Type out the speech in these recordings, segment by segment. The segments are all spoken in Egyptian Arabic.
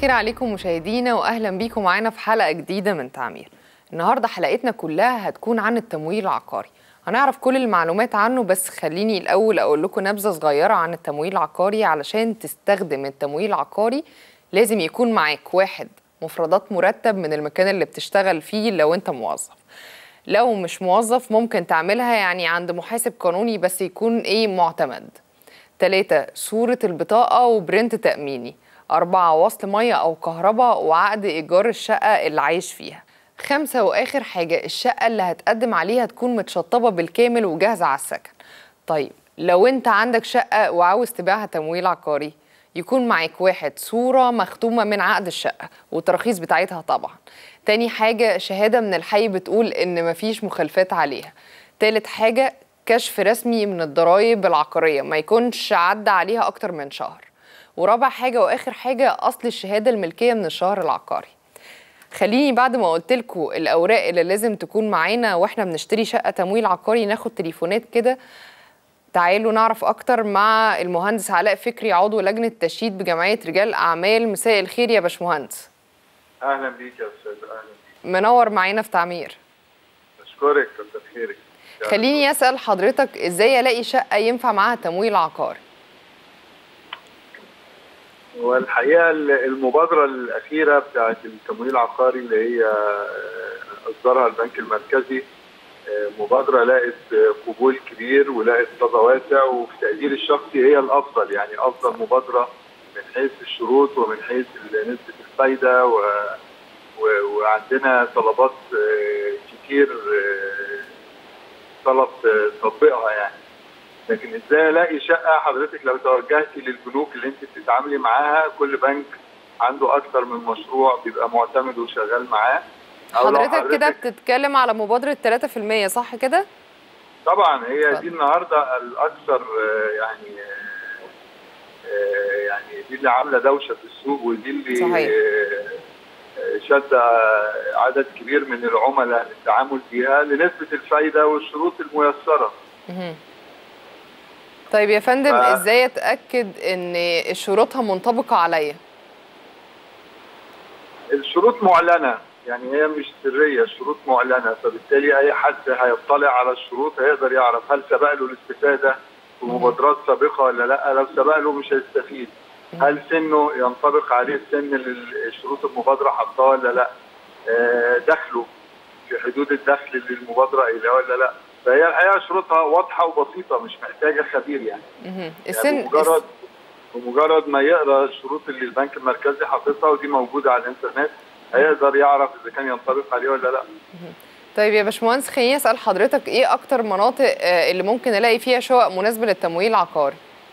الخير عليكم مشاهدينا واهلا بيكم معانا في حلقه جديده من تعمير. النهارده حلقتنا كلها هتكون عن التمويل العقاري. هنعرف كل المعلومات عنه بس خليني الاول اقول لكم نبذه صغيره عن التمويل العقاري علشان تستخدم التمويل العقاري لازم يكون معاك واحد مفردات مرتب من المكان اللي بتشتغل فيه لو انت موظف. لو مش موظف ممكن تعملها يعني عند محاسب قانوني بس يكون ايه معتمد. تلاتة صورة البطاقة وبرنت تأميني أربعة وصل مية أو كهرباء وعقد إيجار الشقة اللي عايش فيها خمسة وآخر حاجة الشقة اللي هتقدم عليها تكون متشطبة بالكامل وجاهزة على السكن طيب لو أنت عندك شقة وعاوز تبيعها تمويل عقاري يكون معاك واحد صورة مختومة من عقد الشقة والتراخيص بتاعتها طبعا تاني حاجة شهادة من الحي بتقول إن مفيش مخالفات عليها تالت حاجة كشف رسمي من الضرايب العقارية ما يكونش عدى عليها أكتر من شهر ورابع حاجة وآخر حاجة أصل الشهادة الملكية من الشهر العقاري خليني بعد ما قلت لكم الأوراق اللي لازم تكون معانا وإحنا بنشتري شقة تمويل عقاري ناخد تليفونات كده تعالوا نعرف أكتر مع المهندس علاء فكري عضو لجنة تشييد بجمعية رجال أعمال مساء الخير يا باشمهندس اهلا بيك يا استاذ اهلا بيك منور معانا في تعمير اشكرك كتر خيرك خليني أسأل حضرتك إزاي ألاقي شقة ينفع معاها تمويل عقاري والحقيقه المبادره الاخيره بتاعت التمويل العقاري اللي هي اصدرها البنك المركزي مبادره لقت قبول كبير ولقت صدى واسع وفي تقديري الشخصي هي الافضل يعني افضل مبادره من حيث الشروط ومن حيث نسبه الفايده و... و... وعندنا طلبات كتير طلب تطبيقها يعني لكن ازاي الاقي شقه حضرتك لو توجهتي للبنوك اللي انت بتتعاملي معاها كل بنك عنده اكثر من مشروع بيبقى معتمد وشغال معاه حضرتك كده بتتكلم على مبادره 3% صح كده؟ طبعا هي دي النهارده الاكثر يعني يعني دي اللي عامله دوشه في السوق ودي اللي صحيح. شد عدد كبير من العملاء للتعامل فيها لنسبه الفايده والشروط الميسره. طيب يا فندم ف... ازاي اتاكد ان شروطها منطبقه عليا؟ الشروط معلنه يعني هي مش سريه الشروط معلنه فبالتالي اي حد هيطلع على الشروط هيقدر يعرف هل سبق له الاستفاده في مبادرات سابقه ولا لا لو سبق له مش هيستفيد هل سنه ينطبق عليه السن اللي الشروط المبادره حطاه ولا لا دخله في حدود الدخل اللي المبادره قايلاه ولا لا فهي الحقيقه شروطها واضحه وبسيطه مش محتاجه خبير يعني, السن يعني بمجرد بمجرد ما يقرا الشروط اللي البنك المركزي حاططها ودي موجوده على الانترنت هيقدر يعرف اذا كان ينطبق عليه ولا لا طيب يا باشمهندس خليني اسال حضرتك ايه اكتر مناطق اللي ممكن الاقي فيها شقق مناسبه للتمويل العقاري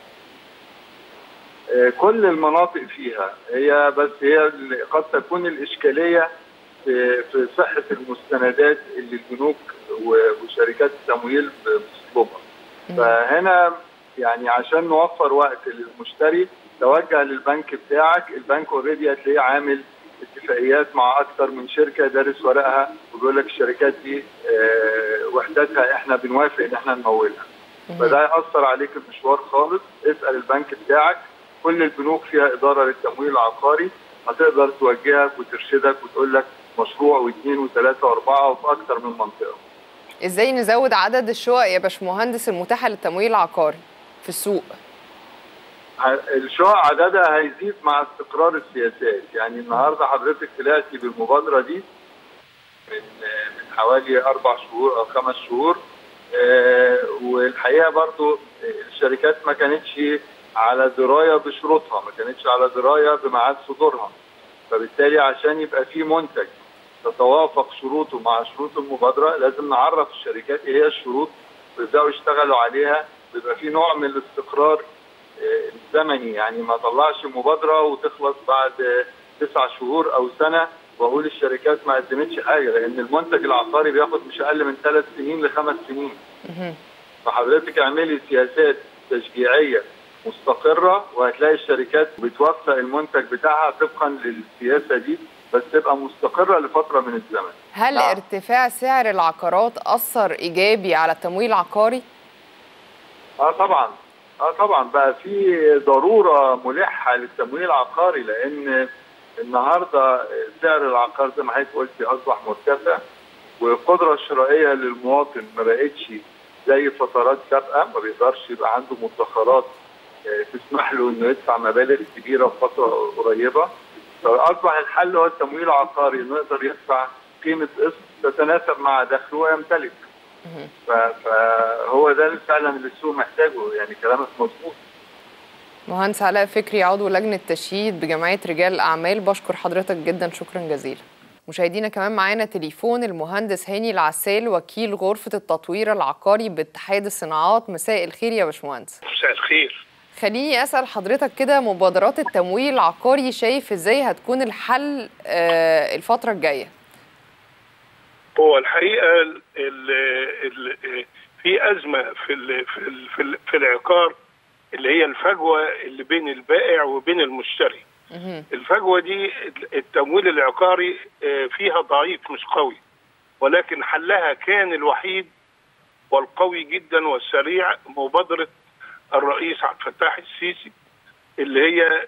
كل المناطق فيها هي بس هي قد تكون الاشكاليه في في صحه المستندات اللي البنوك وشركات التمويل بتطلبها. فهنا يعني عشان نوفر وقت للمشتري توجه للبنك بتاعك، البنك اوريدي هتلاقيه عامل اتفاقيات مع اكثر من شركه دارس ورقها وبيقول لك الشركات دي وحداتها احنا بنوافق ان احنا نمولها. فده هيأثر عليك المشوار خالص، اسال البنك بتاعك كل البنوك فيها اداره للتمويل العقاري هتقدر توجهك وترشدك وتقول لك مشروع واثنين وثلاثه واربعه وفي اكثر من منطقه. ازاي نزود عدد الشقق يا باشمهندس المتاحه للتمويل العقاري في السوق؟ الشقق عددها هيزيد مع استقرار السياسات، يعني النهارده حضرتك طلعتي بالمبادره دي من من حوالي اربع شهور او خمس شهور أه والحقيقه برضو الشركات ما كانتش على درايه بشروطها، ما كانتش على درايه بميعاد صدورها. فبالتالي عشان يبقى في منتج تتوافق شروطه مع شروط المبادره لازم نعرف الشركات ايه هي الشروط ويبداوا يشتغلوا عليها ويبقى في نوع من الاستقرار الزمني يعني ما طلعش مبادره وتخلص بعد تسع شهور او سنه واقول الشركات ما قدمتش حاجه لان المنتج العقاري بياخد مش اقل من ثلاث سنين لخمس سنين. فحضرتك اعملي سياسات تشجيعيه مستقره وهتلاقي الشركات بتوفق المنتج بتاعها طبقا للسياسه دي بس تبقى مستقره لفتره من الزمن. هل نعم. ارتفاع سعر العقارات اثر ايجابي على التمويل العقاري؟ اه طبعا اه طبعا بقى في ضروره ملحه للتمويل العقاري لان النهارده سعر العقار زي ما حضرتك قلتي اصبح مرتفع والقدره الشرائيه للمواطن ما بقتش زي فترات سابقه ما بيقدرش يبقى عنده مدخرات تسمح له انه يدفع مبالغ كبيره في فتره قريبه فاصبح الحل هو التمويل العقاري انه يقدر يدفع قيمه قسط تتناسب مع دخله ويمتلك فهو ده فعلا اللي السوق محتاجه يعني كلامك مظبوط مهندس علاء فكري عضو لجنه تشييد بجمعيه رجال الاعمال بشكر حضرتك جدا شكرا جزيلا مشاهدينا كمان معانا تليفون المهندس هاني العسال وكيل غرفه التطوير العقاري باتحاد الصناعات مساء الخير يا باشمهندس مساء الخير خليني اسال حضرتك كده مبادرات التمويل العقاري شايف ازاي هتكون الحل آه الفتره الجايه هو الحقيقه ال ال ال في ازمه في ال في ال في, ال في العقار اللي هي الفجوه اللي بين البائع وبين المشتري الفجوه دي التمويل العقاري فيها ضعيف مش قوي ولكن حلها كان الوحيد والقوي جدا والسريع مبادره الرئيس عبد الفتاح السيسي اللي هي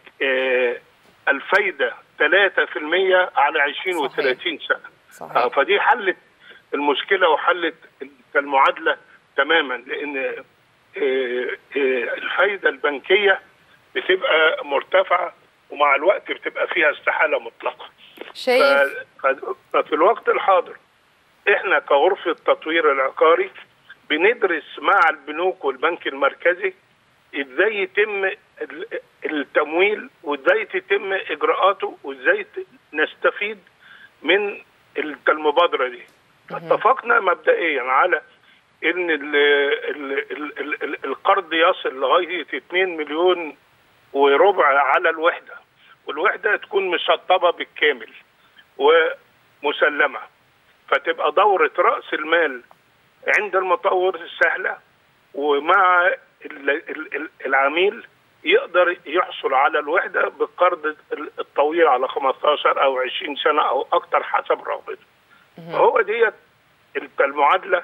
الفايده 3% على 20 و30 سنه صحيح. فدي حلت المشكله وحلت المعادله تماما لان الفايده البنكيه بتبقى مرتفعه ومع الوقت بتبقى فيها استحاله مطلقه شايف ففي الوقت الحاضر احنا كغرفه التطوير العقاري بندرس مع البنوك والبنك المركزي ازاي يتم التمويل وازاي تتم اجراءاته وازاي نستفيد من المبادره دي اتفقنا مبدئيا على ان ال ال ال ال ال القرض يصل لغايه 2 مليون وربع على الوحده والوحده تكون مشطبه بالكامل ومسلمه فتبقى دوره راس المال عند المطور سهله ومع العميل يقدر يحصل على الوحده بالقرض الطويل على 15 او 20 سنه او اكثر حسب رغبته. هو ديت المعادله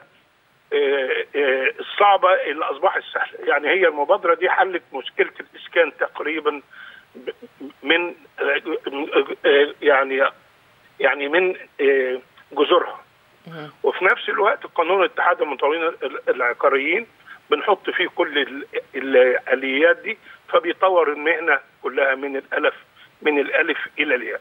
الصعبه اللي اصبحت سهله، يعني هي المبادره دي حلت مشكله الاسكان تقريبا من يعني يعني من جذورها. وفي نفس الوقت قانون اتحاد المطورين العقاريين بنحط فيه كل الاليات دي فبيطور المهنه كلها من الالف من الالف الى الياء.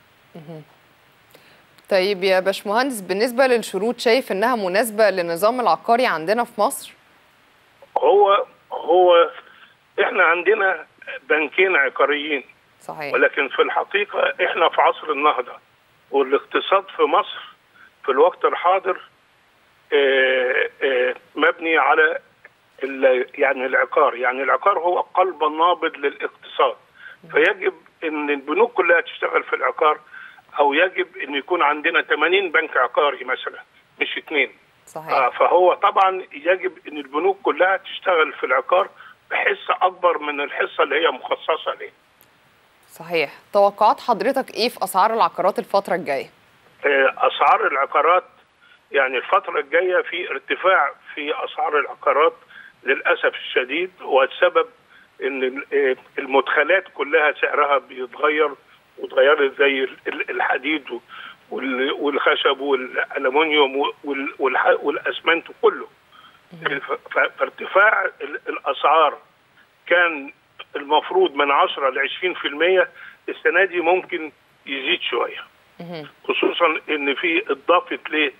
طيب يا باشمهندس بالنسبه للشروط شايف انها مناسبه للنظام العقاري عندنا في مصر؟ هو هو احنا عندنا بنكين عقاريين صحيح ولكن في الحقيقه احنا في عصر النهضه والاقتصاد في مصر في الوقت الحاضر آآ آآ مبني على يعني العقار يعني العقار هو قلب النابض للاقتصاد فيجب ان البنوك كلها تشتغل في العقار او يجب ان يكون عندنا 80 بنك عقاري مثلا مش اثنين صحيح آه فهو طبعا يجب ان البنوك كلها تشتغل في العقار بحصه اكبر من الحصه اللي هي مخصصه ليه صحيح توقعات حضرتك ايه في اسعار العقارات الفتره الجايه اسعار العقارات يعني الفتره الجايه في ارتفاع في اسعار العقارات للاسف الشديد والسبب ان المدخلات كلها سعرها بيتغير وتغيرت زي الحديد والخشب والالومنيوم والاسمنت كله فارتفاع الاسعار كان المفروض من 10 ل 20% السنه دي ممكن يزيد شويه خصوصا ان في اضافه ل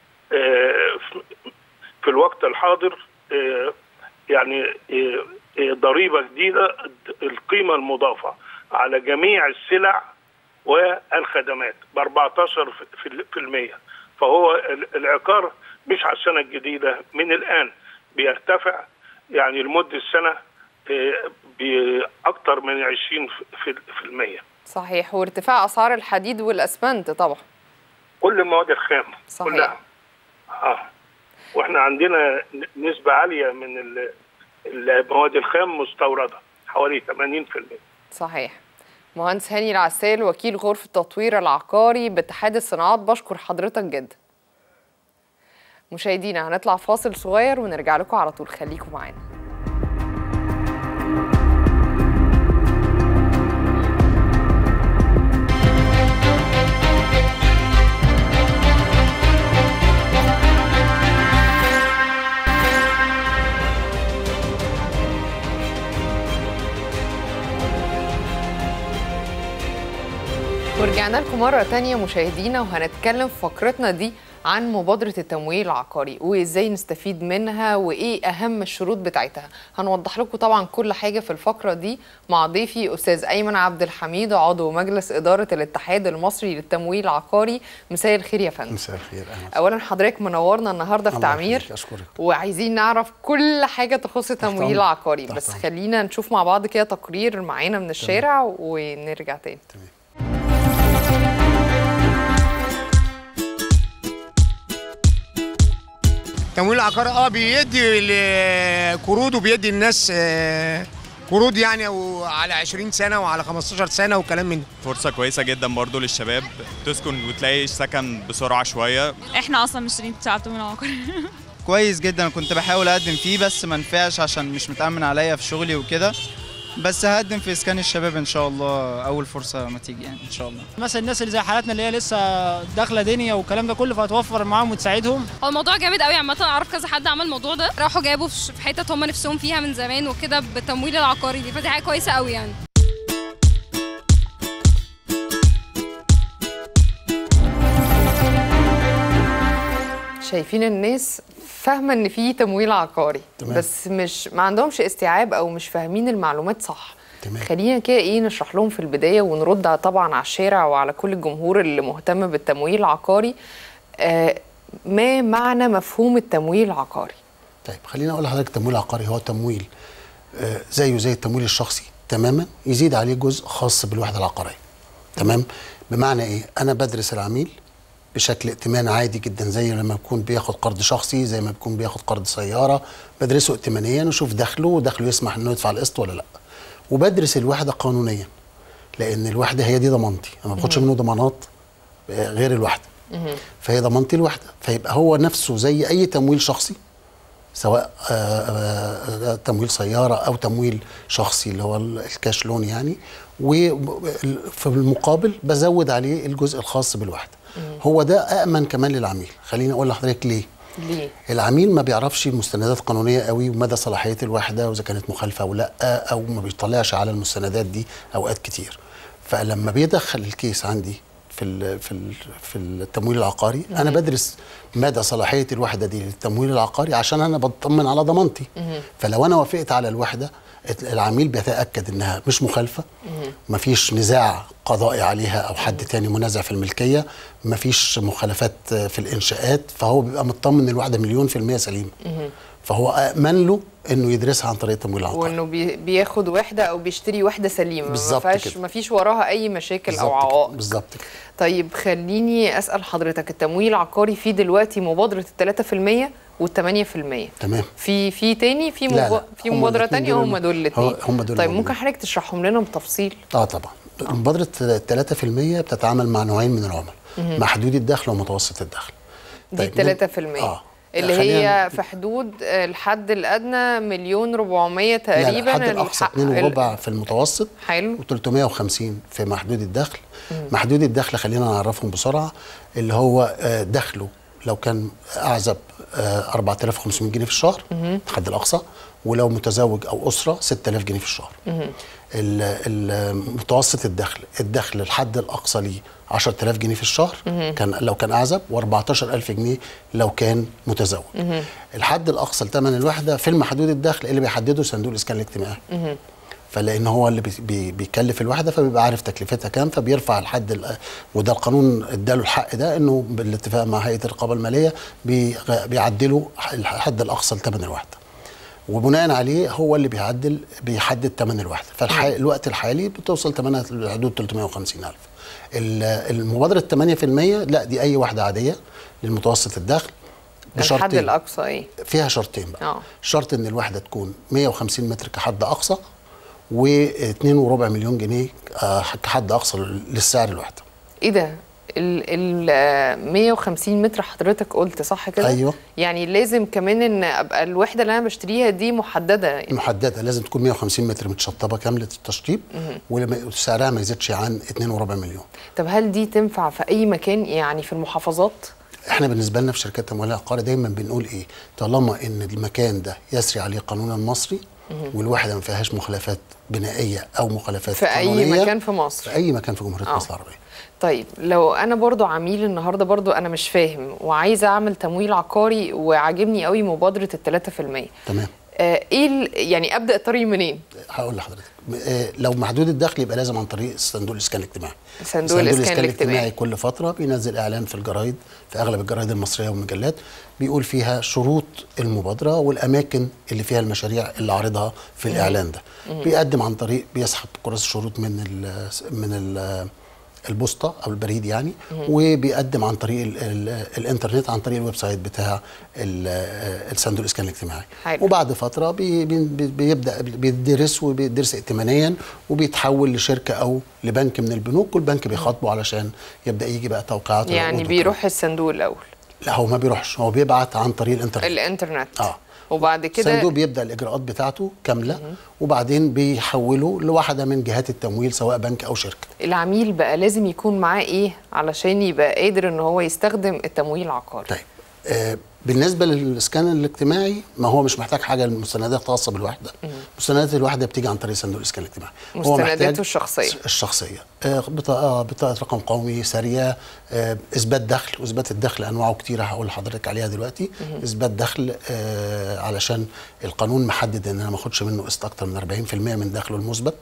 في الوقت الحاضر يعني ضريبه جديده القيمه المضافه على جميع السلع والخدمات ب 14% فهو العقار مش على السنه الجديده من الان بيرتفع يعني لمده سنه باكثر من 20% صحيح وارتفاع اسعار الحديد والاسمنت طبعا كل المواد الخام صحيح كلها اه واحنا عندنا نسبه عاليه من المواد الخام مستورده حوالي 80% صحيح مهندس هاني العسال وكيل غرفة التطوير العقاري باتحاد الصناعات بشكر حضرتك جدا مشاهدينا هنطلع فاصل صغير ونرجع لكم على طول خليكم معانا ورجعنا لكم مرة تانية مشاهدينا وهنتكلم في فقرتنا دي عن مبادرة التمويل العقاري وازاي نستفيد منها وايه اهم الشروط بتاعتها هنوضح لكم طبعا كل حاجة في الفقرة دي مع ضيفي استاذ ايمن عبد الحميد عضو مجلس ادارة الاتحاد المصري للتمويل العقاري مساء الخير يا فندم مساء الخير اهلا اولا حضرتك منورنا النهارده في الله تعمير يخليك، أشكرك. وعايزين نعرف كل حاجه تخص التمويل أمرك. العقاري تحت بس أمرك. خلينا نشوف مع بعض كده تقرير معانا من الشارع ونرجع تاني تمام تمويل العقار اه بيدي ل- قروض وبيدي الناس آه، قروض يعني أو على 20 سنه وعلى 15 سنه وكلام من ده فرصة كويسة جدا برضو للشباب تسكن وتلاقي سكن بسرعة شوية احنا اصلا مشترين بتاع التمويل العقاري كويس جدا كنت بحاول اقدم فيه بس ما نفعش عشان مش متأمن عليا في شغلي وكده بس هقدم في اسكان الشباب ان شاء الله اول فرصه ما تيجي يعني ان شاء الله مثلا الناس اللي زي حالاتنا اللي هي لسه داخله دنيا والكلام ده كله فهتوفر معاهم وتساعدهم هو الموضوع جامد قوي عامه اعرف كذا حد عمل الموضوع ده راحوا جابوا في في حتت هم نفسهم فيها من زمان وكده بالتمويل العقاري دي فدي حاجه كويسه قوي يعني شايفين الناس فاهمه ان في تمويل عقاري تمام. بس مش ما عندهمش استيعاب او مش فاهمين المعلومات صح تمام. خلينا كده ايه نشرح لهم في البدايه ونرد طبعا على الشارع وعلى كل الجمهور اللي مهتم بالتمويل العقاري آه ما معنى مفهوم التمويل العقاري طيب خليني اقول لحضرتك التمويل العقاري هو تمويل آه، زيه زي التمويل الشخصي تماما يزيد عليه جزء خاص بالوحده العقاريه تمام بمعنى ايه انا بدرس العميل بشكل ائتمان عادي جدا زي لما يكون بياخد قرض شخصي زي ما بيكون بياخد قرض سياره بدرسه ائتمانيا واشوف دخله ودخله يسمح انه يدفع القسط ولا لا وبدرس الوحده قانونيا لان الوحده هي دي ضمانتي انا ما باخدش منه ضمانات آه، غير الوحده فهي ضمانتي الوحده فيبقى هو نفسه زي اي تمويل شخصي سواء آه، آه، آه، تمويل سياره او تمويل شخصي اللي هو ال- الكاش لون يعني وفي المقابل بزود عليه الجزء الخاص بالوحده هو ده امن كمان للعميل خليني اقول لحضرتك ليه ليه العميل ما بيعرفش مستندات قانونيه قوي ومدى صلاحيه الوحده واذا كانت مخالفه او لا او ما بيطلعش على المستندات دي اوقات كتير فلما بيدخل الكيس عندي في ال في ال في التمويل العقاري انا بدرس مدى صلاحيه الوحده دي للتمويل العقاري عشان انا بطمن على ضمانتي فلو انا وافقت على الوحده العميل بيتاكد انها مش مخالفه مفيش نزاع قضائي عليها او حد تاني منازع في الملكيه مفيش مخالفات في الانشاءات فهو بيبقى مطمن ان الوحده مليون في الميه سليمه فهو امن له انه يدرسها عن طريق التمويل العقاري وانه بي- بياخد وحده او بيشتري وحده سليمه ما بالظبط فيهاش كده. ما فيش وراها اي مشاكل او بالظبط كده، عوائق بالظبط كده طيب خليني اسال حضرتك التمويل العقاري فيه دلوقتي مبادره ال 3% وال 8% تمام في في تاني في لا، مب... لا، في هم مبادره الاتنين تانية دول هم الم- دول هو- الاثنين هم دول طيب الموجودين. ممكن حضرتك تشرحهم لنا بتفصيل اه طبعا مبادره 3% بتتعامل مع نوعين من العملاء محدود الدخل ومتوسط الدخل دي طيب، 3% اه اللي خلينا- هي في حدود الحد الادنى مليون 400 تقريبا لا لا الحد الاقصى الح- 2 ال- وربع في المتوسط حلو و350 في محدود الدخل محدود الدخل خلينا نعرفهم بسرعه اللي هو آه، دخله لو كان اعزب آه، 4500 جنيه في الشهر الحد الاقصى ولو متزوج او اسره 6000 جنيه في الشهر ال- ال- متوسط الدخل الدخل الحد الاقصى ليه 10000 جنيه في الشهر كان لو كان اعزب و14000 جنيه لو كان متزوج الحد الاقصى لثمن الوحده في المحدود الدخل اللي بيحدده صندوق الاسكان الاجتماعي فلان هو اللي بي- بي بيكلف الوحده فبيبقى عارف تكلفتها كام فبيرفع الحد ال- وده القانون اداله الحق ده انه بالاتفاق مع هيئه الرقابه الماليه بيغ- بيعدلوا الحد الاقصى لثمن الوحده وبناء عليه هو اللي بيعدل بيحدد ثمن الوحده فالوقت الحالي بتوصل ثمنها لحدود 350000 ال- المبادره 8% لا دي اي وحده عاديه للمتوسط الدخل الحد بشرطين الاقصى ايه فيها شرطين بقى اه شرط ان الوحده تكون 150 متر كحد اقصى و2.4 مليون جنيه آه، كحد اقصى للسعر الوحده ايه ده ال ال آه، 150 متر حضرتك قلت صح كده أيوة. يعني لازم كمان ان ابقى الوحده اللي انا بشتريها دي محدده محدده لازم تكون 150 متر متشطبه كامله التشطيب ولما- وسعرها ما يزيدش عن 2.4 مليون طب هل دي تنفع في اي مكان يعني في المحافظات احنا بالنسبه لنا في شركات التمويل العقاري دايما بنقول ايه طالما ان المكان ده يسري عليه القانون المصري والوحده ما فيهاش مخالفات بنائيه او مخالفات في اي قانونية، مكان في مصر في اي مكان في جمهوريه آه. مصر العربيه طيب لو انا برضو عميل النهارده برضو انا مش فاهم وعايزه اعمل تمويل عقاري وعاجبني قوي مبادره ال 3% تمام آه ايه ال- يعني ابدا الطريق منين هقول لحضرتك م- آه، لو محدود الدخل يبقى لازم عن طريق صندوق الاسكان الاجتماعي صندوق الإسكان الاجتماعي. كل فتره بينزل اعلان في الجرايد في اغلب الجرايد المصريه والمجلات بيقول فيها شروط المبادره والاماكن اللي فيها المشاريع اللي عارضها في الاعلان ده بيقدم عن طريق بيسحب كراسه الشروط من ال من ال البوسطه او البريد يعني وبيقدم عن طريق ال ال الانترنت عن طريق الويب سايت بتاع ال- الصندوق الاسكان الاجتماعي حلو. وبعد فتره بي بي بي- بيبدا بيدرس وبيدرس ائتمانيا وبيتحول لشركه او لبنك من البنوك والبنك بيخاطبه علشان يبدا يجي بقى توقيعات يعني والعقود بيروح الصندوق الاول والكلام. لا هو ما بيروحش هو بيبعت عن طريق الانترنت الانترنت اه وبعد كده الصندوق بيبدا الاجراءات بتاعته كامله وبعدين بيحوله لواحده من جهات التمويل سواء بنك او شركه العميل بقى لازم يكون معاه ايه علشان يبقى قادر ان هو يستخدم التمويل العقاري طيب آه بالنسبه للاسكان الاجتماعي ما هو مش محتاج حاجه مستندات خاصه بالوحده مستندات الوحده بتيجي عن طريق صندوق الاسكان الاجتماعي هو مستنداته محتاج الشخصية. الشخصيه آه بطاقه بطاقه رقم قومي ساريه آه اثبات دخل واثبات الدخل انواعه كتيره هقول لحضرتك عليها دلوقتي اثبات دخل آه علشان القانون محدد ان انا ما اخدش منه قسط اكتر من 40% من دخله المثبت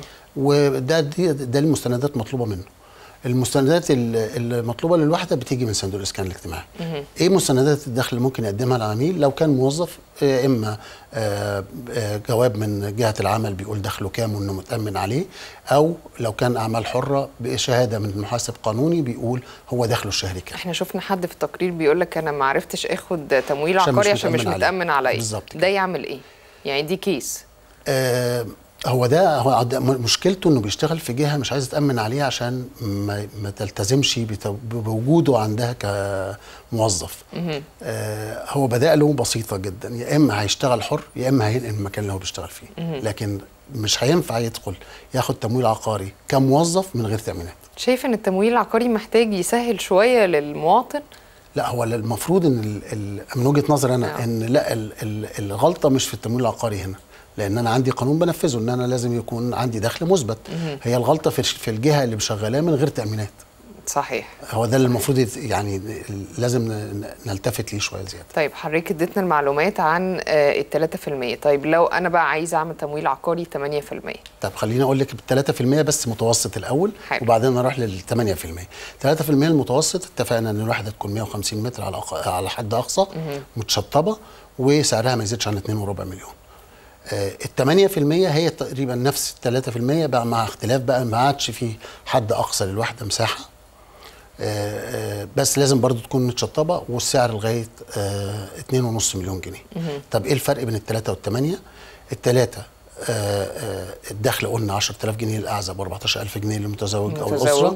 وده دي ده المستندات مطلوبه منه المستندات ال- المطلوبه للوحده بتيجي من صندوق الاسكان الاجتماعي. ايه مستندات الدخل اللي ممكن يقدمها العميل لو كان موظف آه، اما آه، آه، جواب من جهه العمل بيقول دخله كام وانه متامن عليه او لو كان اعمال حره بشهاده من محاسب قانوني بيقول هو دخله الشهري كام. احنا شفنا حد في التقرير بيقول لك انا ما عرفتش اخد تمويل عشان مش عقاري عشان مش متأمن عليه. متامن عليا بالظبط كده. ده يعمل ايه يعني دي كيس آه هو ده هو ده م- مشكلته انه بيشتغل في جهه مش عايزه تامن عليه عشان ما, ما تلتزمش بتو- بوجوده عندها كموظف. آه هو بدائله بسيطه جدا يا اما هيشتغل حر يا اما هينقل من المكان اللي هو بيشتغل فيه. لكن مش هينفع يدخل ياخد تمويل عقاري كموظف من غير تامينات. شايف ان التمويل العقاري محتاج يسهل شويه للمواطن لا هو المفروض ان ال- ال- من وجهه نظري انا آه. ان لا ال- ال- الغلطه مش في التمويل العقاري هنا لان انا عندي قانون بنفذه ان انا لازم يكون عندي دخل مثبت هي الغلطه في في الجهه اللي مشغلاه من غير تامينات صحيح هو ده اللي المفروض يت- يعني لازم ن- نلتفت ليه شويه زياده طيب حضرتك اديتنا المعلومات عن ال 3% طيب لو انا بقى عايزه اعمل تمويل عقاري 8% طب خليني اقول لك ب 3% بس متوسط الاول حلو. وبعدين نروح لل 8% 3% المتوسط اتفقنا ان الواحده تكون 150 متر على أق... على حد اقصى متشطبه وسعرها ما يزيدش عن 2.4 مليون ال 8% هي تقريبا نفس ال 3% بقى مع اختلاف بقى ما عادش في حد اقصى للوحده مساحه آه، آه، بس لازم برضو تكون متشطبه والسعر لغايه آه، 2.5 مليون جنيه طب ايه الفرق بين الثلاثه والثمانيه الثلاثه الدخل قلنا 10000 جنيه للاعزب و14000 جنيه للمتزوج او متزوج. الاسره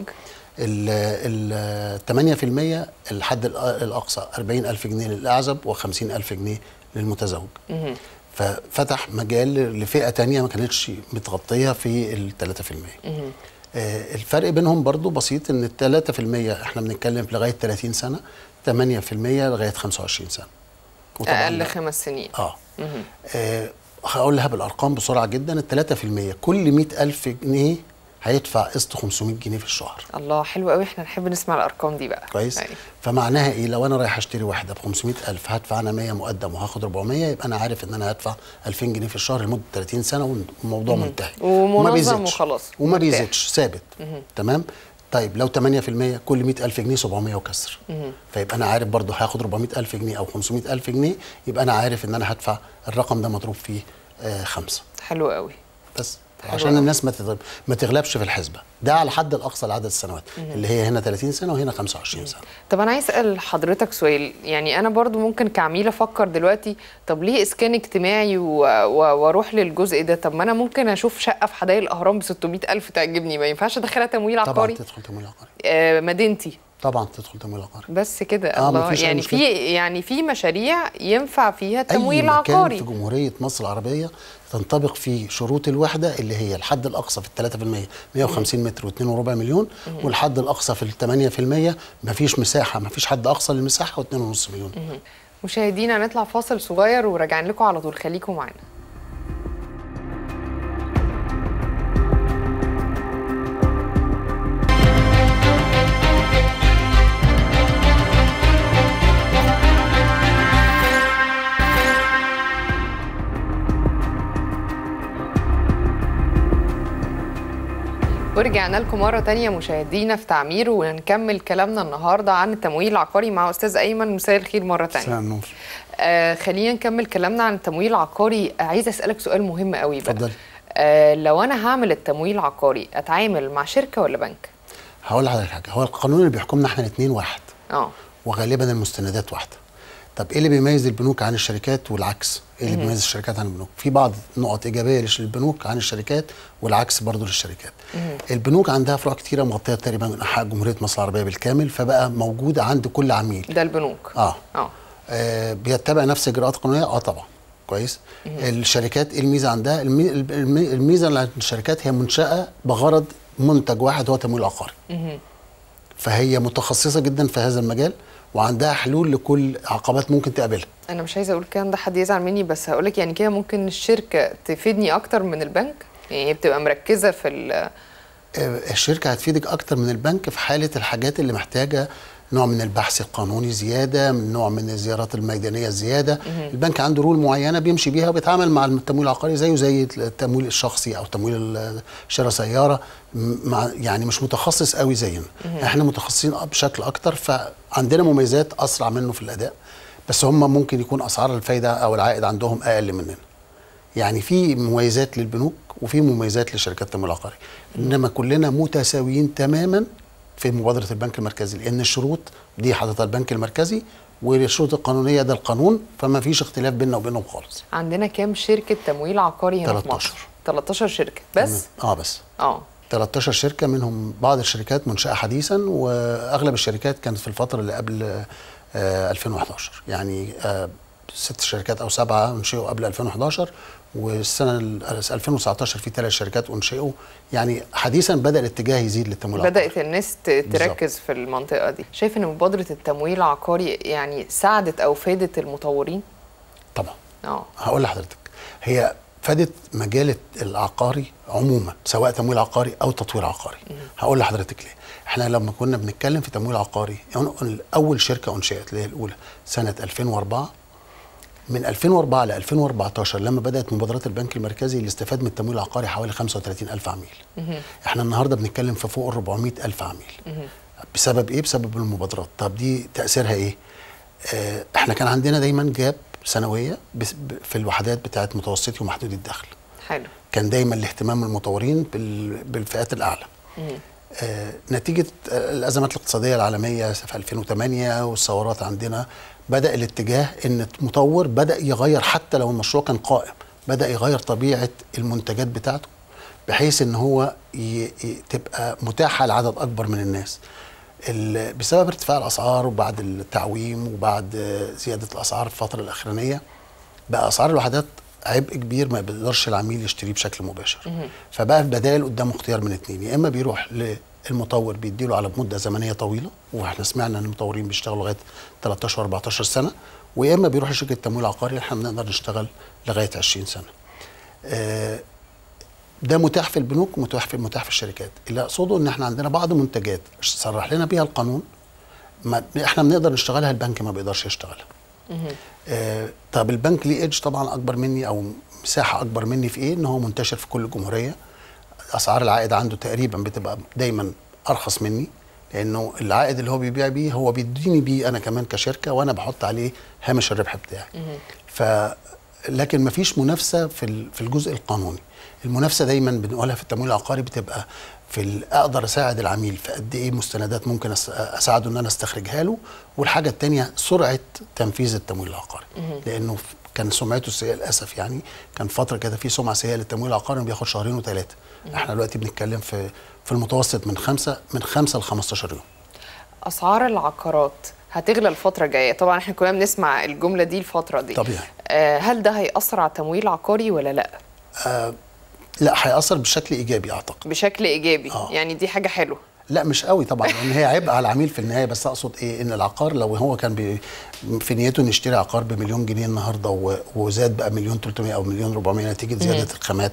ال 8% الحد الأ- الاقصى 40000 جنيه للاعزب و50000 جنيه للمتزوج ففتح مجال لفئه تانية ما كانتش متغطيه في ال 3% آه، الفرق بينهم برضو بسيط ان ال 3% احنا بنتكلم في لغايه 30 سنه 8% لغايه 25 سنه وطبعاً اقل لا. خمس سنين اه, آه هقولها بالارقام بسرعه جدا ال 3% كل 100000 جنيه هيدفع قسط 500 جنيه في الشهر الله حلو قوي احنا نحب نسمع الارقام دي بقى كويس أيوة. فمعناها ايه لو انا رايح اشتري واحده ب 500000 هدفع انا 100 مقدم وهاخد 400 يبقى انا عارف ان انا هدفع 2000 جنيه في الشهر لمده 30 سنه والموضوع منتهي ومنظم وما بيزيدش. وخلاص. وما مرتاح. بيزيدش ثابت تمام طيب لو 8% كل 100000 جنيه 700 وكسر فيبقى انا عارف برضه هاخد 400000 جنيه او 500000 جنيه يبقى انا عارف ان انا هدفع الرقم ده مضروب فيه آه خمسة حلو قوي بس حلو عشان أوي. الناس ما تغلب ما تغلبش في الحسبه ده على حد الاقصى لعدد السنوات اللي هي هنا 30 سنه وهنا 25 سنه طب انا عايز اسال حضرتك سؤال يعني انا برضو ممكن كعميل افكر دلوقتي طب ليه اسكان اجتماعي و- و- واروح للجزء ده طب ما انا ممكن اشوف شقه في حدائق الاهرام ب 600 الف تعجبني ما ينفعش ادخلها تمويل طبعا عقاري تدخل تمويل عقاري آه مدينتي طبعا تدخل تمويل عقاري بس كده آه، الله مفيش أي يعني مشكلة. في يعني في مشاريع ينفع فيها التمويل اي مكان العقاري في جمهوريه مصر العربيه تنطبق فيه شروط الوحده اللي هي الحد الاقصى في ال 3% 150 متر متر و2 وربع مليون والحد الاقصى في ال 8% مفيش مساحه مفيش حد اقصى للمساحه و2.5 مليون مشاهدينا نطلع فاصل صغير وراجعين لكم على طول خليكم معانا ورجعنا لكم مرة تانية مشاهدينا في تعمير ونكمل كلامنا النهاردة عن التمويل العقاري مع أستاذ أيمن مساء الخير مرة تانية مساء النور آه خلينا نكمل كلامنا عن التمويل العقاري آه، عايزة أسألك سؤال مهم قوي بقى اتفضلي. آه لو أنا هعمل التمويل العقاري أتعامل مع شركة ولا بنك؟ هقول لحضرتك حاجه هو القانون اللي بيحكمنا احنا الاثنين واحد اه وغالبا المستندات واحده طب ايه اللي بيميز البنوك عن الشركات والعكس ايه اللي بيميز الشركات عن البنوك في بعض نقط ايجابيه للبنوك عن الشركات والعكس برضو للشركات البنوك عندها فروع كتيره مغطيه تقريبا من انحاء جمهوريه مصر العربيه بالكامل فبقى موجوده عند كل عميل ده البنوك اه اه آه، بيتبع نفس الاجراءات القانونيه اه طبعا كويس الشركات ايه الميزه عندها المي- المي- الميزه اللي عند الشركات هي منشاه بغرض منتج واحد هو تمويل عقاري فهي متخصصه جدا في هذا المجال وعندها حلول لكل عقبات ممكن تقابلها أنا مش عايزة أقول الكلام ده حد يزعل مني بس هقولك يعني كده ممكن الشركة تفيدني أكتر من البنك يعني هي بتبقى مركزة في ال آه، الشركه هتفيدك اكتر من البنك في حاله الحاجات اللي محتاجه نوع من البحث القانوني زياده من نوع من الزيارات الميدانيه الزياده البنك عنده رول معينه بيمشي بيها وبيتعامل مع التمويل العقاري زيه زي التمويل الشخصي او تمويل ال- شراء سياره م- مع يعني مش متخصص قوي زينا احنا متخصصين بشكل اكتر فعندنا مميزات اسرع منه في الاداء بس هم ممكن يكون اسعار الفايده او العائد عندهم اقل مننا يعني في مميزات للبنوك وفي مميزات لشركات التمويل العقاري انما كلنا متساويين تماما في مبادره البنك المركزي لان الشروط دي حاططها البنك المركزي والشروط القانونيه ده القانون فما فيش اختلاف بيننا وبينهم خالص عندنا كام شركة تمويل عقاري هنا في 13. مصر؟ 13 شركة بس؟ اه بس اه 13 شركه منهم بعض الشركات منشاه حديثا واغلب الشركات كانت في الفتره اللي قبل آه 2011 يعني آه ست شركات او سبعه انشئوا قبل 2011 والسنه ال- 2019 في ثلاث شركات انشئوا يعني حديثا بدا الاتجاه يزيد للتمويل العقاري. بدأت الناس ت- تركز في المنطقة دي شايف ان مبادرة التمويل العقاري يعني ساعدت او فادت المطورين؟ طبعا اه هقول لحضرتك هي فادت مجال العقاري عموما سواء تمويل عقاري او تطوير عقاري هقول لحضرتك ليه احنا لما كنا بنتكلم في تمويل عقاري يعني اول شركه انشئت اللي هي الاولى سنه 2004 من 2004 ل 2014 لما بدات مبادرات البنك المركزي اللي استفاد من التمويل العقاري حوالي 35 الف عميل احنا النهارده بنتكلم في فوق ال 400 الف عميل بسبب ايه بسبب المبادرات طب دي تاثيرها ايه آه، احنا كان عندنا دايما جاب سنويه بس- ب- في الوحدات بتاعت متوسطي ومحدود الدخل حلو كان دايما الاهتمام المطورين بال- بالفئات الاعلى آه، نتيجه آه، الازمات الاقتصاديه العالميه في 2008 والثورات عندنا بدا الاتجاه ان المطور بدا يغير حتى لو المشروع كان قائم بدا يغير طبيعه المنتجات بتاعته بحيث ان هو ي... ي... تبقى متاحه لعدد اكبر من الناس ال... بسبب ارتفاع الاسعار وبعد التعويم وبعد آه، زياده الاسعار في الفتره الاخرانيه بقى اسعار الوحدات عبء كبير ما بيقدرش العميل يشتريه بشكل مباشر فبقى البدائل قدامه اختيار من اتنين يا اما بيروح للمطور بيديله على مده زمنيه طويله واحنا سمعنا ان المطورين بيشتغلوا لغايه 13 14 سنه ويا اما بيروح لشركه تمويل عقاري احنا بنقدر نشتغل لغايه 20 سنه آه، ده متاح في البنوك ومتاح في متاح في الشركات اللي اقصده ان احنا عندنا بعض منتجات صرح لنا بيها القانون ما احنا بنقدر نشتغلها البنك ما بيقدرش يشتغلها آه طب البنك ليه ايدج طبعا اكبر مني او مساحه اكبر مني في ايه ان هو منتشر في كل الجمهوريه اسعار العائد عنده تقريبا بتبقى دايما ارخص مني لانه العائد اللي هو بيبيع بيه هو بيديني بيه انا كمان كشركه وانا بحط عليه هامش الربح بتاعي ف لكن مفيش منافسه في ال- في الجزء القانوني المنافسه دايما بنقولها في التمويل العقاري بتبقى في ال- اقدر اساعد العميل في قد ايه مستندات ممكن أس- اساعده ان انا استخرجها له والحاجه الثانيه سرعه تنفيذ التمويل العقاري لانه ف- كان سمعته السيئه للاسف يعني كان فتره كده في سمعه سيئه للتمويل العقاري انه بياخد شهرين وثلاثه احنا دلوقتي بنتكلم في في المتوسط من خمسه من خمسه ل 15 يوم اسعار العقارات هتغلى الفترة الجاية طبعا احنا كلنا بنسمع الجملة دي الفترة دي طبيعي آه هل ده هيأثر على التمويل العقاري ولا لا؟ لا هيأثر بشكل ايجابي اعتقد بشكل ايجابي آه. يعني دي حاجه حلوه لا مش قوي طبعا لان هي عبء على العميل في النهايه بس اقصد ايه ان العقار لو هو كان بي في نيته انه يشتري عقار بمليون جنيه النهارده و- وزاد بقى مليون 300 او مليون 400 نتيجه زياده الخامات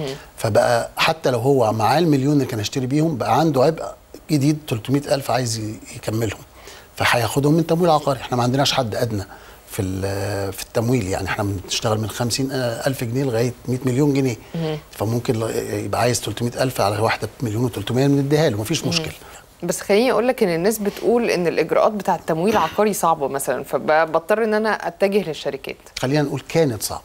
فبقى حتى لو هو معاه المليون اللي كان يشتري بيهم بقى عنده عبء جديد 300 الف عايز ي- يكملهم فهياخدهم من تمويل عقاري احنا ما عندناش حد ادنى في ال- في التمويل يعني احنا بنشتغل من 50 الف جنيه لغايه 100 مليون جنيه فممكن ل- يبقى عايز 300 الف على واحده بمليون و300 بنديها له مفيش مشكله بس خليني اقول لك ان الناس بتقول ان الاجراءات بتاعه التمويل العقاري صعبه مثلا فبضطر ان انا اتجه للشركات خلينا نقول كانت صعبه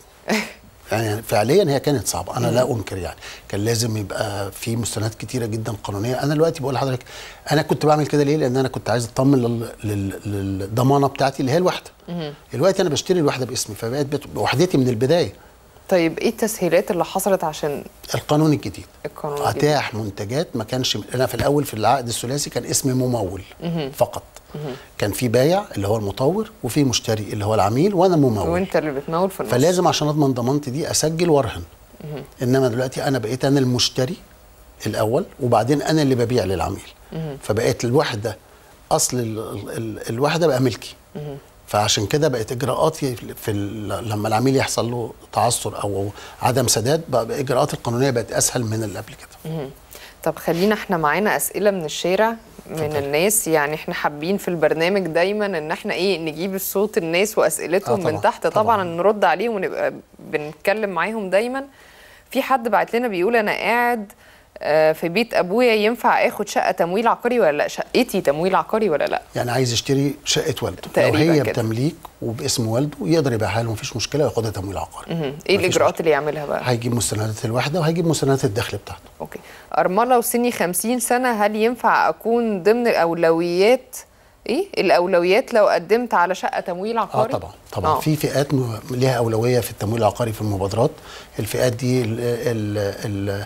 يعني فعليا هي كانت صعبه انا لا انكر يعني كان لازم يبقى في مستندات كتيره جدا قانونيه انا دلوقتي بقول لحضرتك انا كنت بعمل كده ليه لان انا كنت عايز اطمن لل- لل- للضمانه بتاعتي اللي هي الوحده دلوقتي انا بشتري الوحده باسمي فبقت بت- وحدتي من البدايه طيب ايه التسهيلات اللي حصلت عشان القانون الجديد القانون الجديد؟ اتاح منتجات ما كانش انا في الاول في العقد الثلاثي كان اسم ممول فقط كان في بايع اللي هو المطور وفي مشتري اللي هو العميل وانا ممول وانت اللي بتمول في النص فلازم عشان اضمن ضمانتي دي اسجل وارهن انما دلوقتي انا بقيت انا المشتري الاول وبعدين انا اللي ببيع للعميل فبقيت الوحده اصل ال ال الوحده بقى ملكي فعشان كده بقت اجراءاتي في ال- لما العميل يحصل له تعثر او عدم سداد بقى بقى اجراءات القانونيه بقت اسهل من اللي قبل كده طب خلينا احنا معانا اسئله من الشارع من اتفضل. الناس يعني احنا حابين في البرنامج دايما ان احنا ايه نجيب الصوت الناس واسئلتهم آه من طبعاً، تحت طبعا, طبعاً. نرد عليهم ونبقى بنتكلم معاهم دايما في حد بعت لنا بيقول انا قاعد آه، في بيت ابويا ينفع اخد شقه تمويل عقاري ولا لا شقتي تمويل عقاري ولا لا يعني عايز يشتري شقه والده لو تقريباً هي كده. بتمليك وباسم والده يقدر يبيعها له مفيش مشكله وياخدها تمويل عقاري مهم. ايه مفيش الاجراءات اللي يعملها بقى هيجيب مستندات الوحده وهيجيب مستندات الدخل بتاعته اوكي ارمله وسني 50 سنه هل ينفع اكون ضمن الاولويات ايه الاولويات لو قدمت على شقه تمويل اه عقاري طبعا طبعا آه. في فئات م- ليها اولويه في التمويل العقاري في المبادرات الفئات دي ال ال ال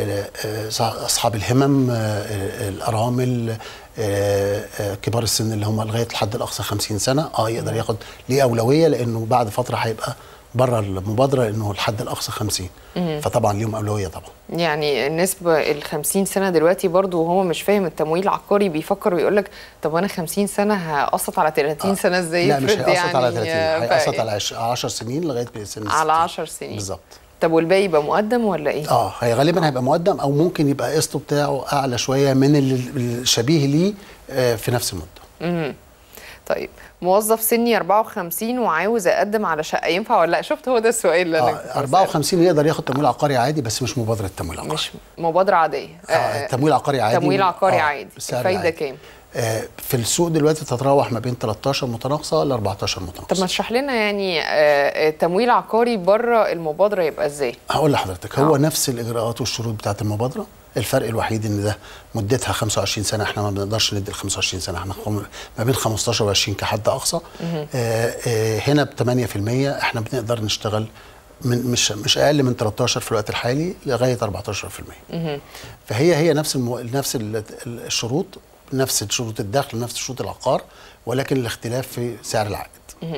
ال اصحاب الهمم آه، الارامل آه، آه، كبار السن اللي هم لغايه الحد الاقصى 50 سنه اه يقدر ياخد ليه اولويه لانه بعد فتره هيبقى بره المبادره لانه الحد الاقصى 50 فطبعا ليهم اولويه طبعا يعني النسبة ال 50 سنة دلوقتي برضو وهو مش فاهم التمويل العقاري بيفكر ويقول لك طب أنا 50 سنة هقسط على 30 سنة ازاي لا مش افرض هيقسط على 30 آه، هيقسط ف- على 10 سنين لغايه سن على 60. 10 سنين بالظبط طب والباقي يبقى مقدم ولا ايه؟ اه هي غالبا هيبقى مقدم او ممكن يبقى قسطه بتاعه اعلى شويه من ال- الشبيه ليه آه، في نفس المده طيب موظف سني 54 وعاوز اقدم على شقة ينفع ولا لا؟ شفت هو ده السؤال اللي انا كنت آه بسأله. 54 يقدر ياخد تمويل عقاري عادي بس مش مبادره تمويل عقاري مش مبادرة عادية آه تمويل عقاري عادي تمويل عقاري آه، عادي بالسعر الفايدة العادي. كام؟ آه في السوق دلوقتي تتراوح ما بين 13 متناقصه ل 14 متناقصه طب ما تشرح لنا يعني آه، آه، تمويل عقاري بره المبادرة يبقى ازاي؟ هقول لحضرتك هو آه. نفس الاجراءات والشروط بتاعه المبادره الفرق الوحيد ان ده مدتها 25 سنه احنا ما بنقدرش ندي ال 25 سنه احنا خم- ما بين 15 و20 كحد اقصى آه آه هنا ب 8% احنا بنقدر نشتغل من مش مش اقل من 13 في الوقت الحالي لغايه 14% فهي هي نفس المو... نفس ال- ال- الشروط نفس شروط الدخل نفس شروط العقار ولكن الاختلاف في سعر العائد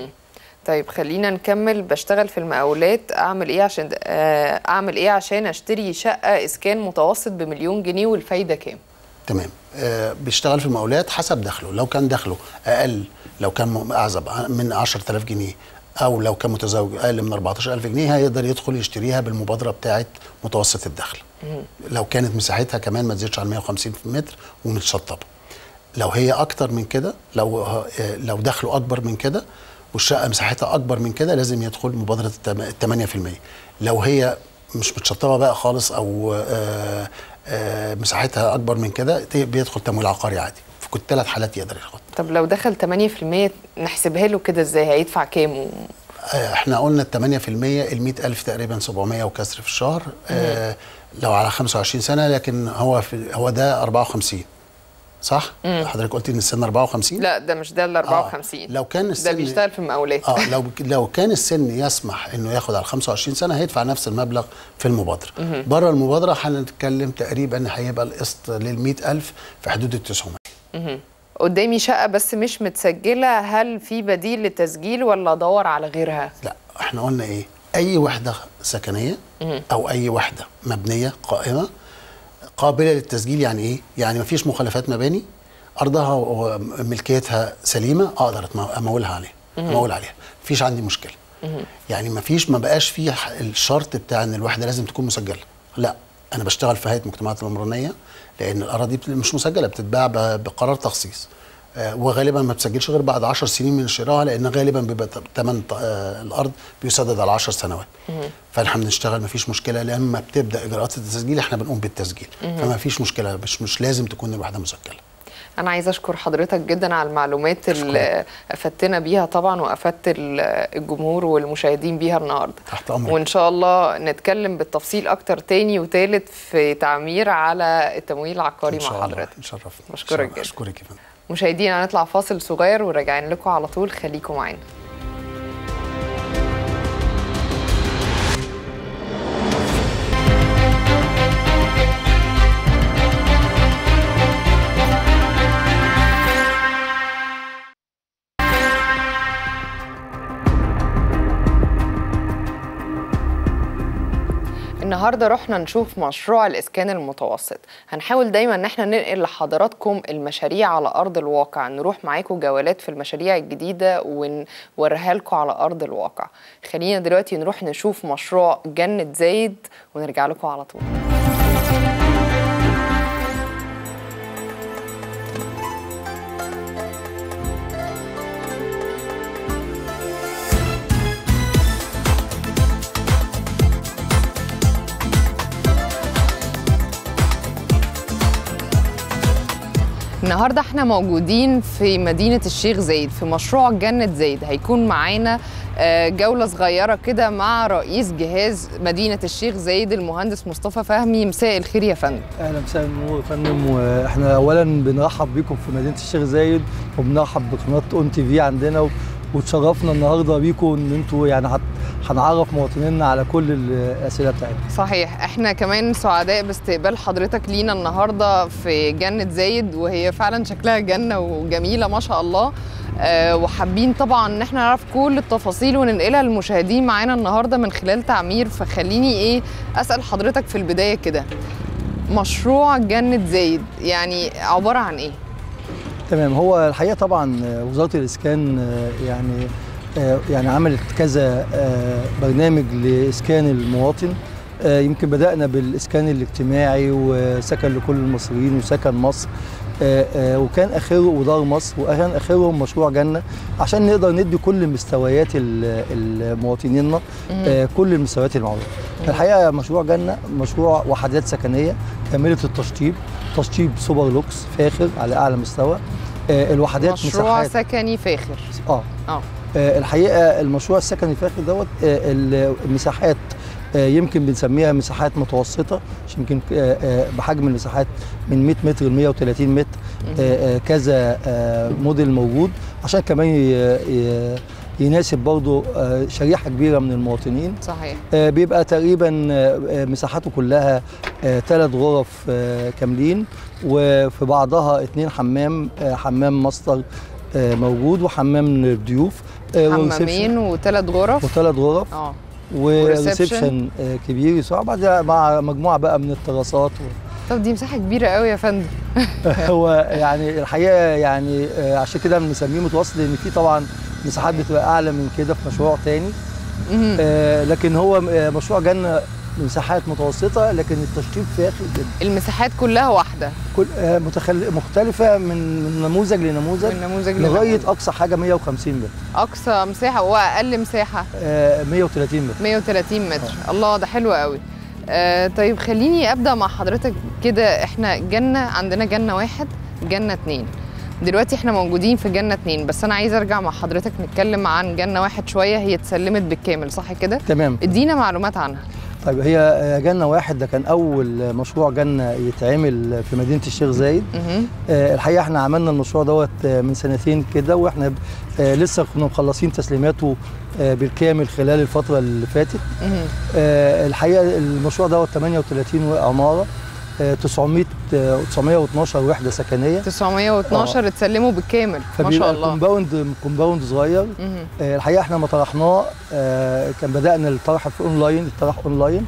طيب خلينا نكمل بشتغل في المقاولات اعمل ايه عشان آه، اعمل ايه عشان اشتري شقه اسكان متوسط بمليون جنيه والفايده كام تمام آه بيشتغل في المقاولات حسب دخله لو كان دخله اقل لو كان م- اعزب من 10000 جنيه او لو كان متزوج اقل من 14000 جنيه هيقدر يدخل يشتريها بالمبادره بتاعه متوسط الدخل لو كانت مساحتها كمان ما تزيدش عن 150 متر ومتشطبه لو هي اكتر من كده لو آه، لو دخله اكبر من كده والشقه مساحتها اكبر من كده لازم يدخل مبادره التم- 8% لو هي مش متشطبه بقى خالص او آه، آه، مساحتها اكبر من كده ت- بيدخل تمويل عقاري عادي في كل ثلاث حالات يقدر ياخد طب لو دخل 8% نحسبها له كده ازاي هيدفع كام و... آه، احنا قلنا ال 8% ال 100000 تقريبا 700 وكسر في الشهر آه لو على 25 سنه لكن هو في هو ده 54 صح؟ حضرتك قلت ان السن 54 لا ده مش ده ال 54 لو كان ده السن بيشتغل في المقاولات اه لو لو كان السن يسمح انه ياخد على 25 سنه هيدفع نفس المبلغ في المبادره بره المبادره هنتكلم تقريبا هيبقى القسط لل 100000 في حدود ال 900 قدامي شقه بس مش متسجله هل في بديل للتسجيل ولا ادور على غيرها لا احنا قلنا ايه اي وحده سكنيه او اي وحده مبنيه قائمه قابله للتسجيل يعني ايه يعني ما فيش مخالفات مباني ارضها وملكيتها سليمه اقدر أتم- امولها عليها امول عليها مفيش عندي مشكله يعني ما فيش ما بقاش في ح- الشرط بتاع ان الوحده لازم تكون مسجله لا انا بشتغل في هيئه المجتمعات العمرانيه لان الاراضي بت- مش مسجله بتتباع ب- بقرار تخصيص آه، وغالبا ما بتسجلش غير بعد 10 سنين من شرائها لان غالبا بيبقى ثمن الارض بيسدد على 10 سنوات فاحنا بنشتغل ما فيش مشكله لما بتبدا اجراءات التسجيل احنا بنقوم بالتسجيل فما فيش مشكله مش مش لازم تكون الوحده مسجله انا عايزه اشكر حضرتك جدا على المعلومات اللي افدتنا بيها طبعا وافدت ال- الجمهور والمشاهدين بيها النهارده تحت امرك وان شاء الله نتكلم بالتفصيل اكتر تاني وتالت في تعمير على التمويل العقاري ان شاء مع الله حضرتك نشرف بشكرك جدا. اشكرك يا فندم مشاهدينا هنطلع فاصل صغير وراجعين لكم على طول خليكم معانا النهارده رحنا نشوف مشروع الاسكان المتوسط هنحاول دايما ان احنا ننقل لحضراتكم المشاريع على ارض الواقع نروح معاكم جولات في المشاريع الجديده ونوريها لكم على ارض الواقع خلينا دلوقتي نروح نشوف مشروع جنة زايد ونرجع لكم على طول النهارده احنا موجودين في مدينة الشيخ زايد في مشروع جنة زايد هيكون معانا آه، جولة صغيرة كده مع رئيس جهاز مدينة الشيخ زايد المهندس مصطفى فهمي مساء الخير يا فندم اهلا مساء النور يا فندم واحنا اولا بنرحب بيكم في مدينه الشيخ زايد وبنرحب بقناه اون تي في عندنا و- وتشرفنا النهارده بيكم ان انتوا يعني هت- هنعرف مواطنينا على كل الاسئله بتاعتنا صحيح احنا كمان سعداء باستقبال حضرتك لينا النهارده في جنة زايد وهي فعلا شكلها جنة وجميلة ما شاء الله آه، وحابين طبعا ان احنا نعرف كل التفاصيل وننقلها للمشاهدين معانا النهارده من خلال تعمير فخليني ايه اسال حضرتك في البدايه كده مشروع جنة زايد يعني عباره عن ايه تمام هو الحقيقه طبعا آه، وزاره الاسكان آه، يعني آه، يعني عملت كذا آه، برنامج لاسكان المواطن آه، يمكن بدانا بالاسكان الاجتماعي وسكن لكل المصريين وسكن مصر آه، آه، وكان اخره ودار مصر وكان اخرهم مشروع جنه عشان نقدر ندي كل مستويات ال- المواطنين آه، كل المستويات المعروفه الحقيقه مشروع جنه مشروع وحدات سكنيه كامله التشطيب تشطيب سوبر لوكس فاخر على اعلى مستوى آه، الوحدات مشروع مساحات سكني فاخر اه اه آه، الحقيقه المشروع السكني الفاخر دوت آه، ال- المساحات آه، يمكن بنسميها مساحات متوسطه مش يمكن آه، آه، بحجم المساحات من 100 متر ل 130 متر آه، آه، كذا آه، موديل موجود عشان كمان ي- ي- يناسب برضه آه، شريحه كبيره من المواطنين صحيح آه، بيبقى تقريبا آه، آه، مساحته كلها ثلاث غرف آه، كاملين وفي بعضها اتنين حمام آه، حمام ماستر آه، موجود وحمام للضيوف آه، حمامين وثلاث غرف وثلاث غرف اه وريسبشن آه، كبير يسوع بعد مع مجموعه بقى من التراصات طب دي مساحه كبيره قوي يا فندم هو يعني الحقيقه يعني آه، عشان كده بنسميه متوسط لان في طبعا مساحات بتبقى اعلى من كده في مشروع تاني مهم. آه، لكن هو آه، مشروع جنه مساحات متوسطه لكن التشطيب فاخر جدا المساحات كلها واحده كل آه، متخل... مختلفه من من نموذج لنموذج من نموذج لغايه لنموذج. اقصى حاجه 150 متر اقصى مساحه واقل مساحه آه، 130 متر 130 متر الله ده حلو قوي آه طيب خليني ابدا مع حضرتك كده احنا جنه عندنا جنه واحد جنه اتنين دلوقتي احنا موجودين في جنه اتنين بس انا عايزه ارجع مع حضرتك نتكلم عن جنه واحد شويه هي اتسلمت بالكامل صح كده تمام ادينا معلومات عنها طيب هي آه، جنه واحد ده كان اول مشروع جنه يتعمل في مدينه الشيخ زايد مهم. آه، الحقيقه احنا عملنا المشروع دوت آه، من سنتين كده واحنا ب- آه، لسه كنا مخلصين تسليماته آه، بالكامل خلال الفتره اللي فاتت مهم. آه، الحقيقه المشروع دوت 38 عماره آه، 900 آه، 912 وحده سكنيه 912 اتسلموا بالكامل ما فبيبقى شاء الله كومباوند كومباوند صغير مهم. آه، الحقيقه احنا ما طرحناه آه، كان بدانا الطرح في اونلاين الطرح اونلاين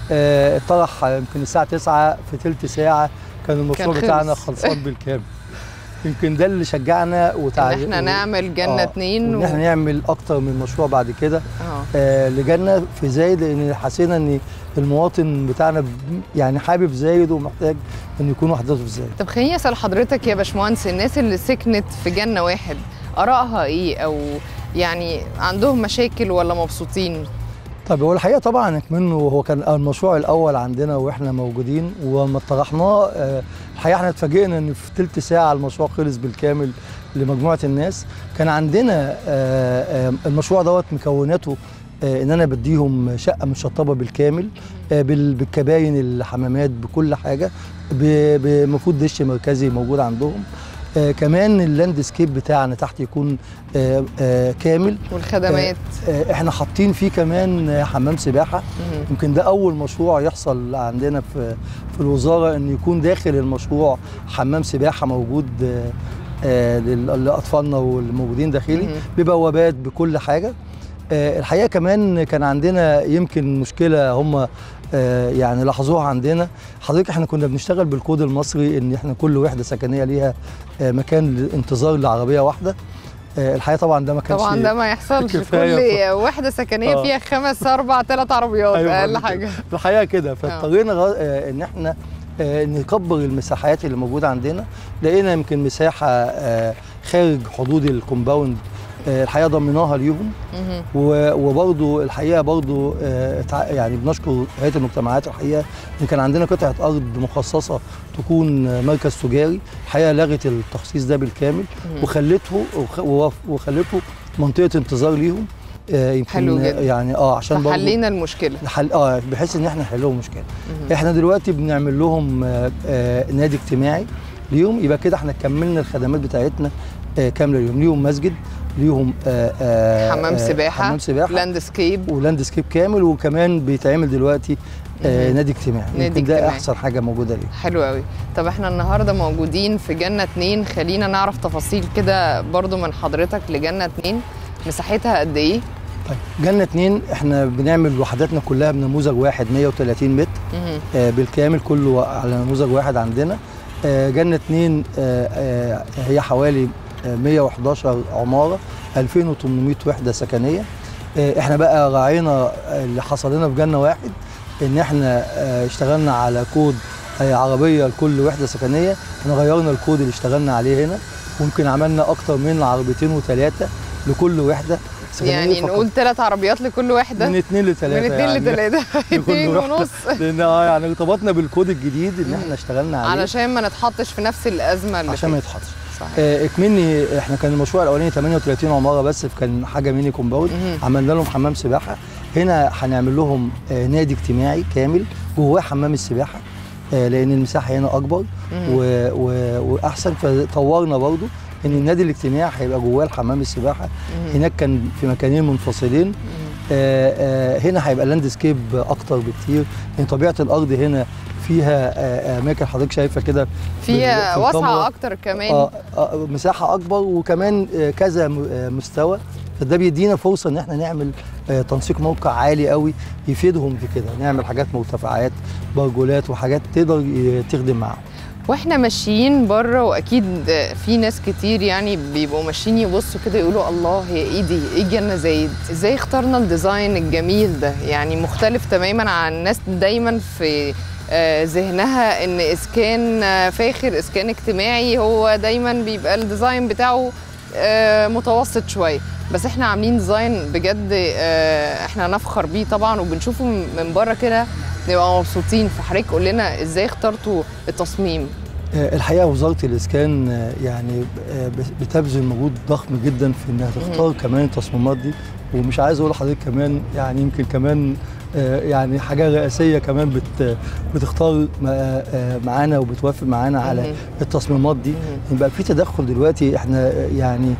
آه، الطرح يمكن الساعه 9 في ثلث ساعه كان المشروع خلص. بتاعنا خلصان بالكامل يمكن ده اللي شجعنا وتع... ان احنا نعمل جنه آه، اتنين وان احنا نعمل اكتر من مشروع بعد كده اه آه لجنه في زايد لان حسينا ان المواطن بتاعنا ب- يعني حابب زايد ومحتاج ان يكون وحدته في زايد طب خليني اسال حضرتك يا باشمهندس الناس اللي سكنت في جنه واحد ارائها ايه او يعني عندهم مشاكل ولا مبسوطين طب هو الحقيقه طبعا منه هو كان المشروع الاول عندنا واحنا موجودين ولما طرحناه آه، الحقيقه احنا اتفاجئنا ان في ثلث ساعه المشروع خلص بالكامل لمجموعه الناس كان عندنا آه، آه، المشروع دوت مكوناته آه، ان انا بديهم شقه متشطبه بالكامل آه، بال- بالكباين الحمامات بكل حاجه ب- بمفروض دش مركزي موجود عندهم آه كمان اللاند سكيب بتاعنا تحت يكون آه آه كامل والخدمات آه احنا حاطين فيه كمان آه، حمام سباحه مهم. يمكن ده اول مشروع يحصل عندنا في في الوزاره ان يكون داخل المشروع حمام سباحه موجود آه، آه، لل- لاطفالنا والموجودين داخلي مهم. ببوابات بكل حاجه آه، الحقيقه كمان كان عندنا يمكن مشكله هم آه، يعني لاحظوها عندنا حضرتك احنا كنا بنشتغل بالكود المصري ان احنا كل وحده سكنيه ليها آه، مكان انتظار لعربيه واحده آه، الحقيقه طبعا ده ما كانش طبعا ده ما يحصلش كفاية. كل وحده سكنيه آه. فيها خمس اربع ثلاث عربيات أيوة اقل بالظبط. حاجه في الحقيقه كده فاضطرينا غ- آه، ان احنا آه، نكبر المساحات اللي موجوده عندنا لقينا يمكن مساحه آه، خارج حدود الكومباوند آه، الحقيقه ضمناها ليهم مهم. و- وبرضو الحقيقه برضو آه، تع- يعني بنشكر هيئه المجتمعات الحقيقه ان كان عندنا قطعه ارض مخصصه تكون آه، مركز تجاري الحقيقه لغت التخصيص ده بالكامل مهم. وخلته وخ- ووف- وخلته منطقه انتظار ليهم آه، يمكن حلو جدا. يعني اه عشان برضو فحلينا المشكله حل اه بحيث ان احنا نحل لهم مشكله مهم. احنا دلوقتي بنعمل لهم آه آه نادي اجتماعي ليهم يبقى كده احنا كملنا الخدمات بتاعتنا آه كامله ليهم ليهم مسجد ليهم آه آه حمام آه، سباحه حمام سباحه لاند سكيب ولاند سكيب كامل وكمان بيتعمل دلوقتي آه مهم. نادي اجتماعي نادي يمكن ده اجتماعي. احسن حاجه موجوده ليه حلو قوي طب احنا النهارده موجودين في جنة اتنين خلينا نعرف تفاصيل كده برضو من حضرتك لجنة اتنين مساحتها قد ايه طيب جنة اتنين احنا بنعمل وحداتنا كلها بنموذج واحد 130 متر مهم. آه، بالكامل كله على نموذج واحد عندنا آه، جنة اتنين آه، آه، هي حوالي آه، 111 عمارة 2800 وحدة سكنية آه، احنا بقى راعينا آه، اللي حصل لنا في جنة واحد ان احنا آه، اشتغلنا على كود آه، عربية لكل وحدة سكنية احنا غيرنا الكود اللي اشتغلنا عليه هنا ممكن عملنا اكتر من عربيتين وثلاثة لكل وحدة سكنية يعني فقط. نقول ثلاث عربيات لكل واحده من اتنين لثلاثة من اتنين لتلاته اتنين لكل وحدة. ونص لان آه يعني ارتبطنا بالكود الجديد ان احنا اشتغلنا عليه علشان ما نتحطش في نفس الازمه اللي عشان ما فاتت. يتحطش صحيح آه، اكمني احنا كان المشروع الاولاني 38 عماره بس كان حاجه ميني كومباوند مهم. عملنا لهم حمام سباحه هنا هنعمل لهم آه، نادي اجتماعي كامل جواه حمام السباحه آه، لان المساحه هنا اكبر مهم. و... و... واحسن فطورنا برضو ان النادي الاجتماعي هيبقى جواه الحمام السباحه مهم. هناك كان في مكانين منفصلين آه، آه، هنا هيبقى لاند سكيب اكتر بكتير لان طبيعه الارض هنا فيها آه، اماكن حضرتك شايفه كده فيها في الكاميرا. واسعه اكتر كمان آه آه مساحه اكبر وكمان آه كذا م- آه مستوى فده بيدينا فرصه ان احنا نعمل آه تنسيق موقع عالي قوي يفيدهم في كده نعمل حاجات مرتفعات برجولات وحاجات تقدر ي- تخدم معاهم واحنا ماشيين بره واكيد في ناس كتير يعني بيبقوا ماشيين يبصوا كده يقولوا الله هي ايه دي ايه جنة زايد ازاي اخترنا الديزاين الجميل ده يعني مختلف تماما عن الناس دايما في آه، ذهنها ان اسكان آه، فاخر اسكان اجتماعي هو دايما بيبقى الديزاين بتاعه آه، متوسط شويه بس احنا عاملين ديزاين بجد آه، احنا نفخر بيه طبعا وبنشوفه من بره كده نبقى مبسوطين فحضرتك قول لنا ازاي اخترتوا التصميم آه، الحقيقه وزاره الاسكان آه، يعني آه، بت- بتبذل مجهود ضخم جدا في انها تختار كمان التصميمات دي ومش عايز اقول لحضرتك كمان يعني يمكن كمان آه، يعني حاجه رئاسيه كمان بت بتختار مع- آه، معانا وبتوافق معانا على مهم. التصميمات دي يبقى في تدخل دلوقتي احنا آه، يعني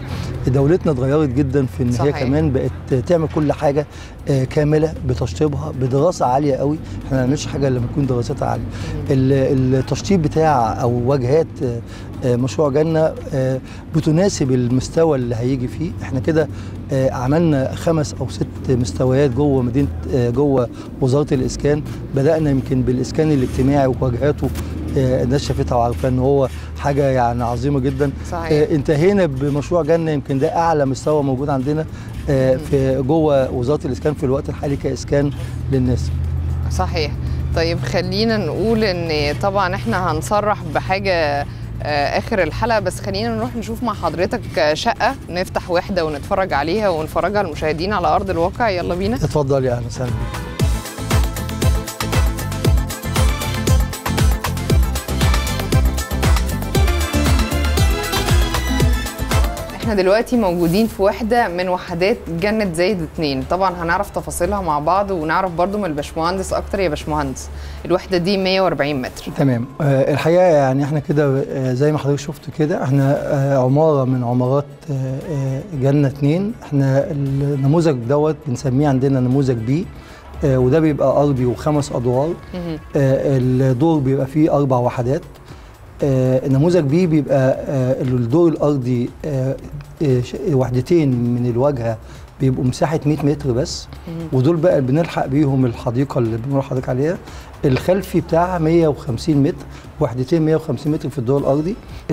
دولتنا اتغيرت جدا في ان هي صحيح. كمان بقت تعمل كل حاجه آه، كامله بتشطيبها بدراسه عاليه قوي احنا ما بنعملش حاجه الا لما تكون دراستها عاليه ال- التشطيب بتاع او واجهات آه، آه، مشروع جنه آه، بتناسب المستوى اللي هيجي فيه احنا كده آه، عملنا خمس او ست مستويات جوه مدينه آه، جوه وزاره الاسكان بدانا يمكن بالاسكان الاجتماعي وواجهاته آه، الناس شافتها وعارفه ان هو حاجه يعني عظيمه جدا صحيح. آه، انتهينا بمشروع جنه يمكن ده اعلى مستوى موجود عندنا آه، في جوه وزاره الاسكان في الوقت الحالي كاسكان للناس صحيح طيب خلينا نقول ان طبعا احنا هنصرح بحاجه آه، اخر الحلقه بس خلينا نروح نشوف مع حضرتك آه، شقه نفتح وحده ونتفرج عليها ونفرجها للمشاهدين على ارض الواقع يلا بينا اتفضل يا اهلا وسهلا بيك. احنا دلوقتي موجودين في وحده من وحدات جنه زايد اتنين طبعا هنعرف تفاصيلها مع بعض ونعرف برضو من الباشمهندس اكتر يا باشمهندس الوحده دي 140 متر تمام آه، الحقيقه يعني احنا كده آه، زي ما حضرتك شفت كده احنا آه، عماره من عمارات آه، آه، جنه اتنين احنا النموذج دوت بنسميه عندنا نموذج بي آه، وده بيبقى ارضي وخمس ادوار مهم. آه، الدور بيبقى فيه اربع وحدات آه، النموذج بي بيبقى آه، الدور الارضي آه، آه، ش- وحدتين من الواجهه بيبقوا مساحه 100 متر بس ودول بقى بنلحق بيهم الحديقه اللي بنقول لحضرتك عليها الخلفي بتاعها 150 متر وحدتين 150 متر في الدور الارضي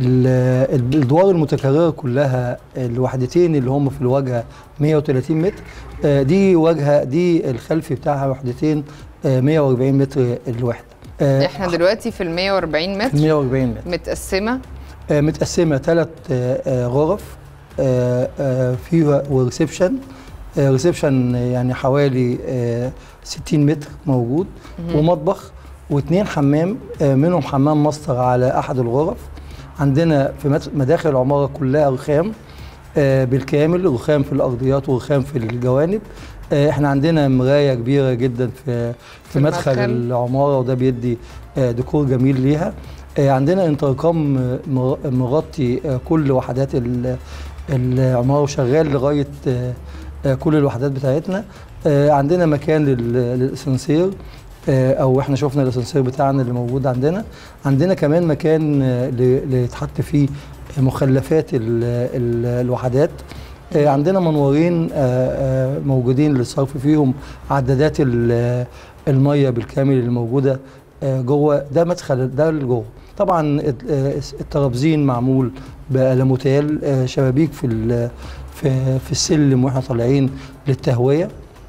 ال- الادوار المتكرره كلها الوحدتين اللي هم في الواجهه 130 متر آه، دي واجهه دي الخلفي بتاعها وحدتين آه، 140 متر الوحده آه، احنا دلوقتي في ال 140 متر 140 متر متقسمه آه، متقسمه ثلاث غرف آه، آه، فيها وريسبشن آه، ريسبشن يعني حوالي آه، 60 متر موجود ومطبخ واثنين حمام آه، منهم حمام ماستر على احد الغرف عندنا في مت- مداخل العماره كلها رخام آه، بالكامل رخام في الارضيات ورخام في الجوانب آه، احنا عندنا مرايه كبيره جدا في في مدخل المدخل. العماره وده بيدي آه، ديكور جميل ليها آه، عندنا انتركم آه، مغ- مغطي آه، كل وحدات ال- العماره وشغال لغايه آه، آه، كل الوحدات بتاعتنا آه، عندنا مكان لل- للاسانسير آه، او احنا شفنا الاسانسير بتاعنا اللي موجود عندنا عندنا كمان مكان آه، ل- ليتحط فيه مخلفات ال- ال- الوحدات آه، عندنا منورين آه، آه، موجودين للصرف فيهم عدادات ال- الميه بالكامل اللي موجوده آه، جوه ده مدخل ده اللي جوه طبعا الت- آه، الترابزين معمول بالموتيل آه، شبابيك في ال- في في السلم واحنا طالعين للتهويه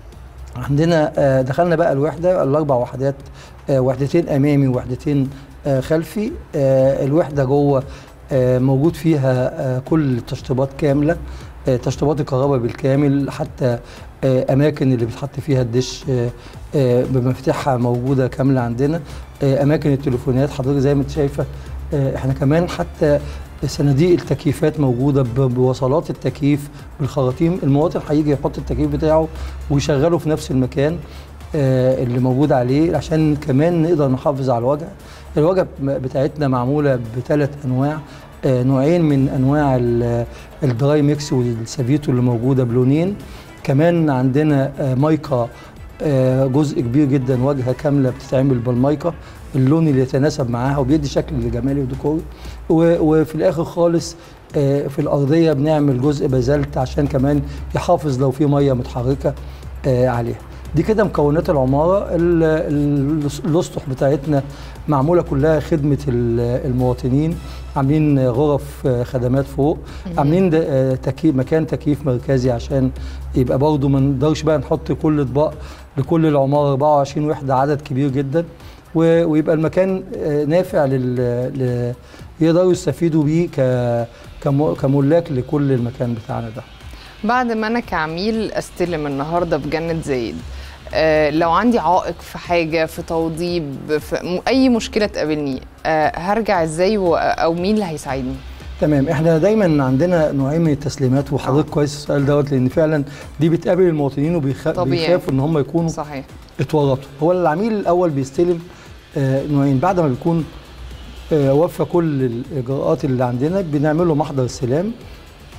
عندنا آه، دخلنا بقى الوحده الاربع وحدات آه، وحدتين امامي ووحدتين آه، خلفي آه، الوحده جوه آه، موجود فيها آه، كل التشطيبات كامله آه، تشطيبات الكهرباء بالكامل حتى آه، اماكن اللي بتحط فيها الدش آه، آه، بمفاتيحها موجوده كامله عندنا آه، اماكن التليفونات حضرتك زي ما انت شايفه آه، احنا كمان حتى صناديق التكييفات موجوده ب- بوصلات التكييف بالخراطيم المواطن هيجي يحط التكييف بتاعه ويشغله في نفس المكان آه، اللي موجود عليه عشان كمان نقدر نحافظ على الوجه الوجه بتاعتنا معموله بثلاث انواع آه، نوعين من انواع ال- الدراي ميكس والسافيتو اللي موجوده بلونين كمان عندنا آه، مايكا آه، جزء كبير جدا واجهه كامله بتتعمل بالمايكا اللون اللي يتناسب معاها وبيدي شكل جمالي وديكوري و- وفي الاخر خالص آه، في الارضيه بنعمل جزء بازلت عشان كمان يحافظ لو في ميه متحركه آه، عليها دي كده مكونات العماره ال- ال- الاسطح بتاعتنا معموله كلها خدمه ال- المواطنين عاملين غرف آه، خدمات فوق عاملين ده- آه، تكييف مكان تكييف مركزي عشان يبقى برضه ما نقدرش بقى نحط كل اطباق لكل العماره 24 وحده عدد كبير جدا و- ويبقى المكان آه، نافع لل ل- يقدروا يستفيدوا بيه ك كم- كملاك لكل المكان بتاعنا ده بعد ما انا كعميل استلم النهارده في جنه زايد آه لو عندي عائق في حاجه في توضيب في م- اي مشكله تقابلني آه هرجع ازاي و- او مين اللي هيساعدني تمام احنا دايما عندنا نوعين من التسليمات وحضرتك كويس السؤال دوت لان فعلا دي بتقابل المواطنين وبيخافوا طبيعي. ان هم يكونوا صحيح اتورطوا هو العميل الاول بيستلم آه، نوعين بعد ما بيكون آه، وفى كل الاجراءات اللي عندنا بنعمل له محضر استلام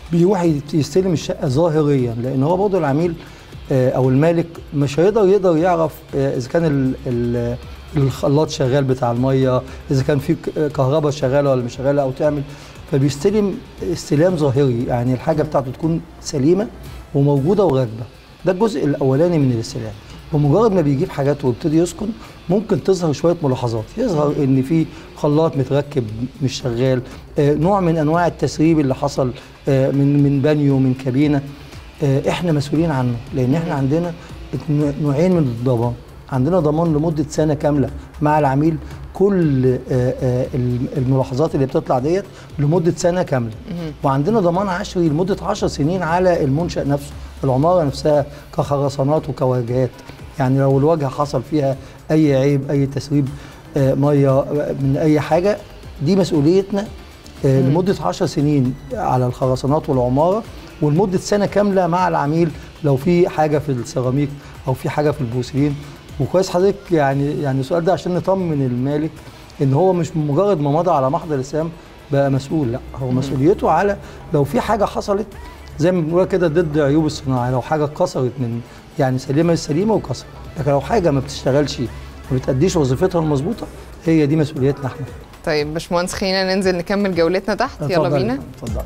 بيروح يت- يستلم الشقه ظاهريا لان هو برضه العميل آه، او المالك مش هيقدر يقدر يعرف آه، اذا كان ال- ال- الخلاط شغال بتاع الميه اذا كان في ك- كهرباء شغاله ولا مش شغاله او تعمل فبيستلم استلام ظاهري يعني الحاجه بتاعته تكون سليمه وموجوده وراكبه ده الجزء الاولاني من الاستلام بمجرد ما بيجيب حاجات ويبتدي يسكن ممكن تظهر شويه ملاحظات يظهر ان في خلاط متركب مش شغال آه، نوع من انواع التسريب اللي حصل آه، من من بانيو من كابينه آه، احنا مسؤولين عنه لان احنا عندنا اتن- نوعين من الضمان عندنا ضمان لمده سنه كامله مع العميل كل آه، آه، الم- الملاحظات اللي بتطلع ديت لمده سنه كامله وعندنا ضمان عشري لمده 10 سنين على المنشا نفسه العماره نفسها كخرسانات وكواجهات يعني لو الواجهه حصل فيها اي عيب اي تسريب آه، ميه آه، من اي حاجه دي مسؤوليتنا آه، لمده 10 سنين على الخرسانات والعماره ولمده سنه كامله مع العميل لو في حاجه في السيراميك او في حاجه في البورسلين وكويس حضرتك يعني يعني السؤال ده عشان نطمن المالك ان هو مش مجرد ما مضى على محضر السام بقى مسؤول لا هو مسؤوليته على لو في حاجه حصلت زي ما بنقول كده ضد عيوب الصناعه لو حاجه اتكسرت من يعني سليمه سليمه وكسر لكن لو حاجه ما بتشتغلش ما بتأديش وظيفتها المظبوطه هي دي مسؤوليتنا احنا طيب باشمهندس خلينا ننزل نكمل جولتنا تحت يلا اتفضلي، بينا اتفضلي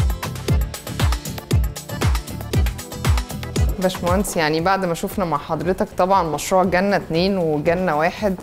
باشمهندس يعني بعد ما شفنا مع حضرتك طبعا مشروع جنة اتنين وجنة واحد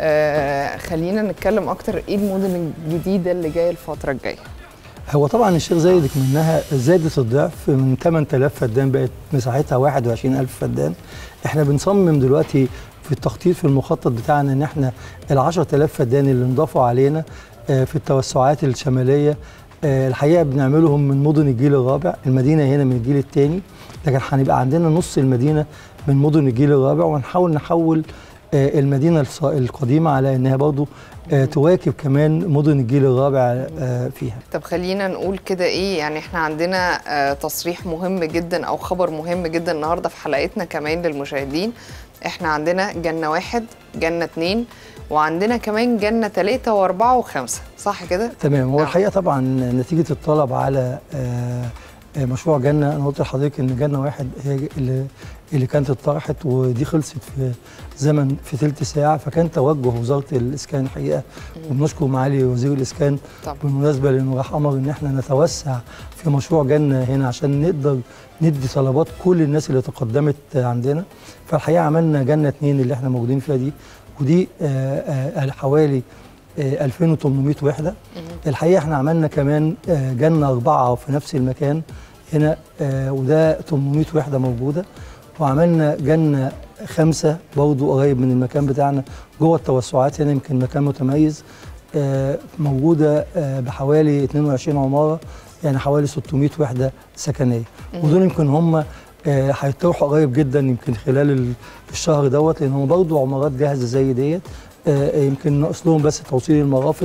آه خلينا نتكلم اكتر ايه المدن الجديدة اللي جاية الفترة الجاية هو طبعا الشيخ زايد منها زادت الضعف من 8000 فدان بقت مساحتها 21000 فدان احنا بنصمم دلوقتي في التخطيط في المخطط بتاعنا ان احنا ال 10000 فدان اللي انضافوا علينا آه، في التوسعات الشماليه آه، الحقيقه بنعملهم من مدن الجيل الرابع المدينه هنا من الجيل الثاني لكن هنبقى عندنا نص المدينه من مدن الجيل الرابع ونحاول نحول آه، المدينه الص- القديمه على انها برضو آه، تواكب كمان مدن الجيل الرابع آه، فيها طب خلينا نقول كده ايه يعني احنا عندنا آه تصريح مهم جدا او خبر مهم جدا النهارده في حلقتنا كمان للمشاهدين احنا عندنا جنة واحد جنة اتنين وعندنا كمان جنة تلاتة واربعة وخمسة صح كده؟ تمام هو نعم. الحقيقه طبعا نتيجه الطلب على آه، آه، مشروع جنه انا قلت لحضرتك ان جنه واحد هي اللي اللي كانت اتطرحت ودي خلصت في زمن في ثلث ساعه فكان توجه وزاره الاسكان الحقيقه وبنشكر معالي وزير الاسكان طبعا. بالمناسبه لانه راح امر ان احنا نتوسع في مشروع جنه هنا عشان نقدر ندي طلبات كل الناس اللي تقدمت عندنا فالحقيقه عملنا جنه اتنين اللي احنا موجودين فيها دي ودي آه، آه، حوالي آه، 2800 وحده الحقيقه احنا عملنا كمان آه، جنه اربعه في نفس المكان هنا آه، وده 800 وحده موجوده وعملنا جنه خمسه برضو قريب من المكان بتاعنا جوه التوسعات هنا يمكن مكان متميز آه، موجوده آه، بحوالي 22 عماره يعني حوالي 600 وحده سكنيه ودول يمكن هم آه، هيطرحوا قريب جدا يمكن خلال ال- الشهر دوت لان هم برضو عمارات جاهزه زي ديت آه، يمكن ناقص لهم بس توصيل المرافق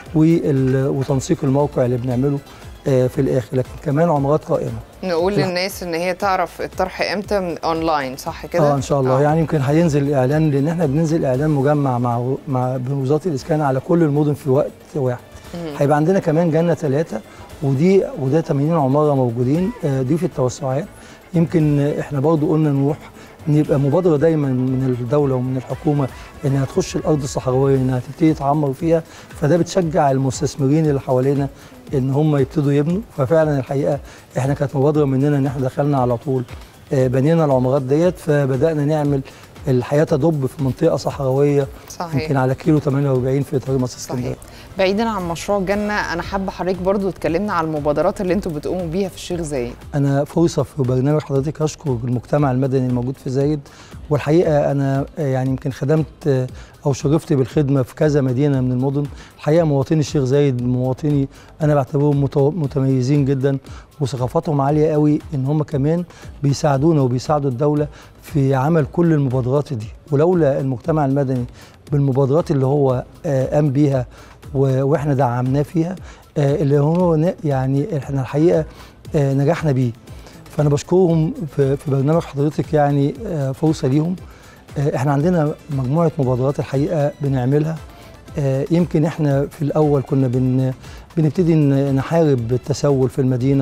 وال- وتنسيق الموقع اللي بنعمله آه، في الاخر لكن كمان عمارات قائمه نقول لا. للناس ان هي تعرف الطرح امتى من اونلاين صح كده؟ اه ان شاء الله آه. يعني يمكن هينزل اعلان لان احنا بننزل اعلان مجمع مع مع بوزاره الاسكان على كل المدن في وقت واحد هيبقى عندنا كمان جنه ثلاثه ودي وده 80 عماره موجودين آه، دي في التوسعات يمكن آه، احنا برضو قلنا نروح ان يبقى مبادره دايما من الدوله ومن الحكومه انها تخش الارض الصحراويه انها تبتدي تعمر فيها فده بتشجع المستثمرين اللي حوالينا ان هم يبتدوا يبنوا ففعلا الحقيقه احنا كانت مبادره مننا ان احنا دخلنا على طول آه، بنينا العمارات ديت فبدانا نعمل الحياه تدب في منطقه صحراويه صحيح. يمكن على كيلو 48 في طريق مصر اسكندريه صحيح بعيدا عن مشروع جنة انا حابة حضرتك برضو تكلمنا على المبادرات اللي انتوا بتقوموا بيها في الشيخ زايد انا فرصه في برنامج حضرتك اشكر المجتمع المدني الموجود في زايد والحقيقه انا آه، يعني يمكن خدمت آه، او شرفت بالخدمه في كذا مدينه من المدن الحقيقه مواطني الشيخ زايد مواطني انا بعتبرهم متو- متميزين جدا وثقافتهم عاليه قوي ان هم كمان بيساعدونا وبيساعدوا الدوله في عمل كل المبادرات دي ولولا المجتمع المدني بالمبادرات اللي هو آه، قام بيها و- واحنا دعمناه فيها آه، اللي هو ن- يعني احنا الحقيقه آه، نجحنا بيه فانا بشكرهم في في برنامج حضرتك يعني آه، فرصه ليهم آه، احنا عندنا مجموعه مبادرات الحقيقه بنعملها آه، يمكن احنا في الاول كنا بن بنبتدي ن- نحارب التسول في المدينه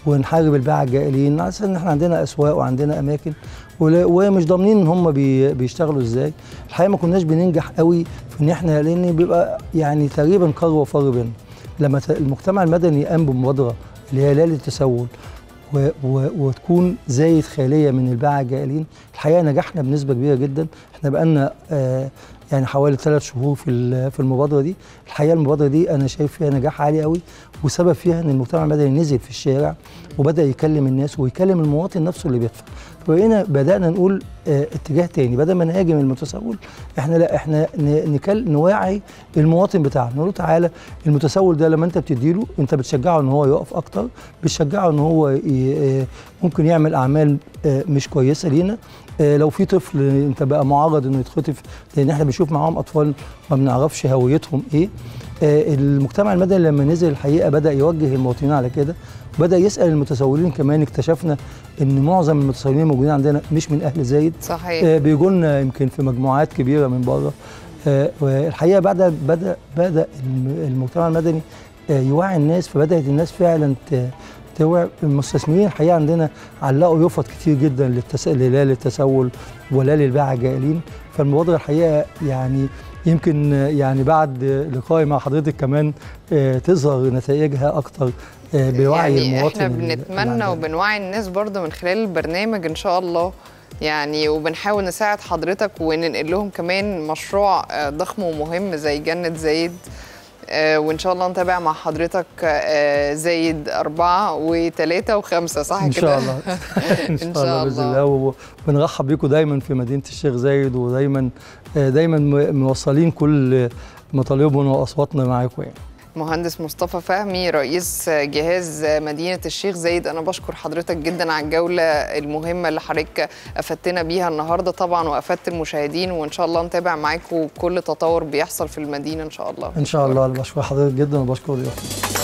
ونحارب الباعة الجائلين على اساس ان احنا عندنا اسواق وعندنا اماكن ولا- ومش ضامنين ان هم بي بيشتغلوا ازاي الحقيقه ما كناش بننجح قوي في ان احنا لان بيبقى يعني تقريبا قر وفر بينا لما ت- المجتمع المدني قام بمبادره اللي هي ليله التسول و و وتكون زايد خاليه من الباعة الجائلين الحقيقه نجحنا بنسبه كبيره جدا احنا بقالنا آه يعني حوالي ثلاث شهور في ال- في المبادره دي الحقيقه المبادره دي انا شايف فيها نجاح عالي قوي وسبب فيها ان المجتمع المدني نزل في الشارع وبدا يكلم الناس ويكلم المواطن نفسه اللي بيدفع فبقينا بدانا نقول آه اتجاه تاني بدل ما نهاجم المتسول احنا لا احنا ن- نكل نواعي المواطن بتاعنا نقول له تعالى المتسول ده لما انت بتديله انت بتشجعه ان هو يقف اكتر بتشجعه ان هو ي- آه، ممكن يعمل اعمال آه، مش كويسه لينا آه، لو في طفل انت بقى معرض انه يتخطف لان احنا بنشوف معاهم اطفال ما بنعرفش هويتهم ايه آه، المجتمع المدني لما نزل الحقيقه بدا يوجه المواطنين على كده وبدا يسال المتسولين كمان اكتشفنا ان معظم المتسولين الموجودين عندنا مش من اهل زايد صحيح آه، بيجوا لنا يمكن في مجموعات كبيره من بره آه، والحقيقه بدا بدا بدا الم- المجتمع المدني آه، يوعي الناس فبدات الناس فعلا ت- توعي المستثمرين الحقيقه عندنا علقوا يفط كتير جدا للتس... لا للتسول ولا للباعة الجائلين فالمبادره الحقيقه يعني يمكن آه، يعني بعد آه، لقائي مع حضرتك كمان آه، تظهر نتائجها اكتر آه، بوعي يعني المواطن احنا ال- بنتمنى العادي. وبنوعي الناس برضو من خلال البرنامج ان شاء الله يعني وبنحاول نساعد حضرتك وننقل لهم كمان مشروع آه، ضخم ومهم زي جنة زايد آه، وان شاء الله نتابع مع حضرتك آه، زايد أربعة وثلاثة وخمسة صح ان كده؟ شاء الله ان شاء الله باذن الله وبنرحب بيكم دايما في مدينه الشيخ زايد ودايما آه، دايما م- موصلين كل مطالبنا واصواتنا معاكم يعني مهندس مصطفى فهمي رئيس جهاز مدينة الشيخ زايد أنا بشكر حضرتك جدا على الجولة المهمة اللي حضرتك أفدتنا بيها النهاردة طبعا وأفدت المشاهدين وإن شاء الله نتابع معاكم كل تطور بيحصل في المدينة إن شاء الله ان شاء الله انا بشكر حضرتك جدا وبشكر ضيوفك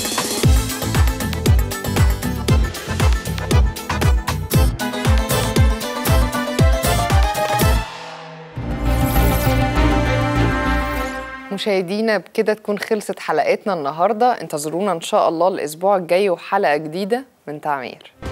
مشاهدينا بكده تكون خلصت حلقتنا النهاردة انتظرونا إن شاء الله الأسبوع الجاي وحلقة جديدة من تعمير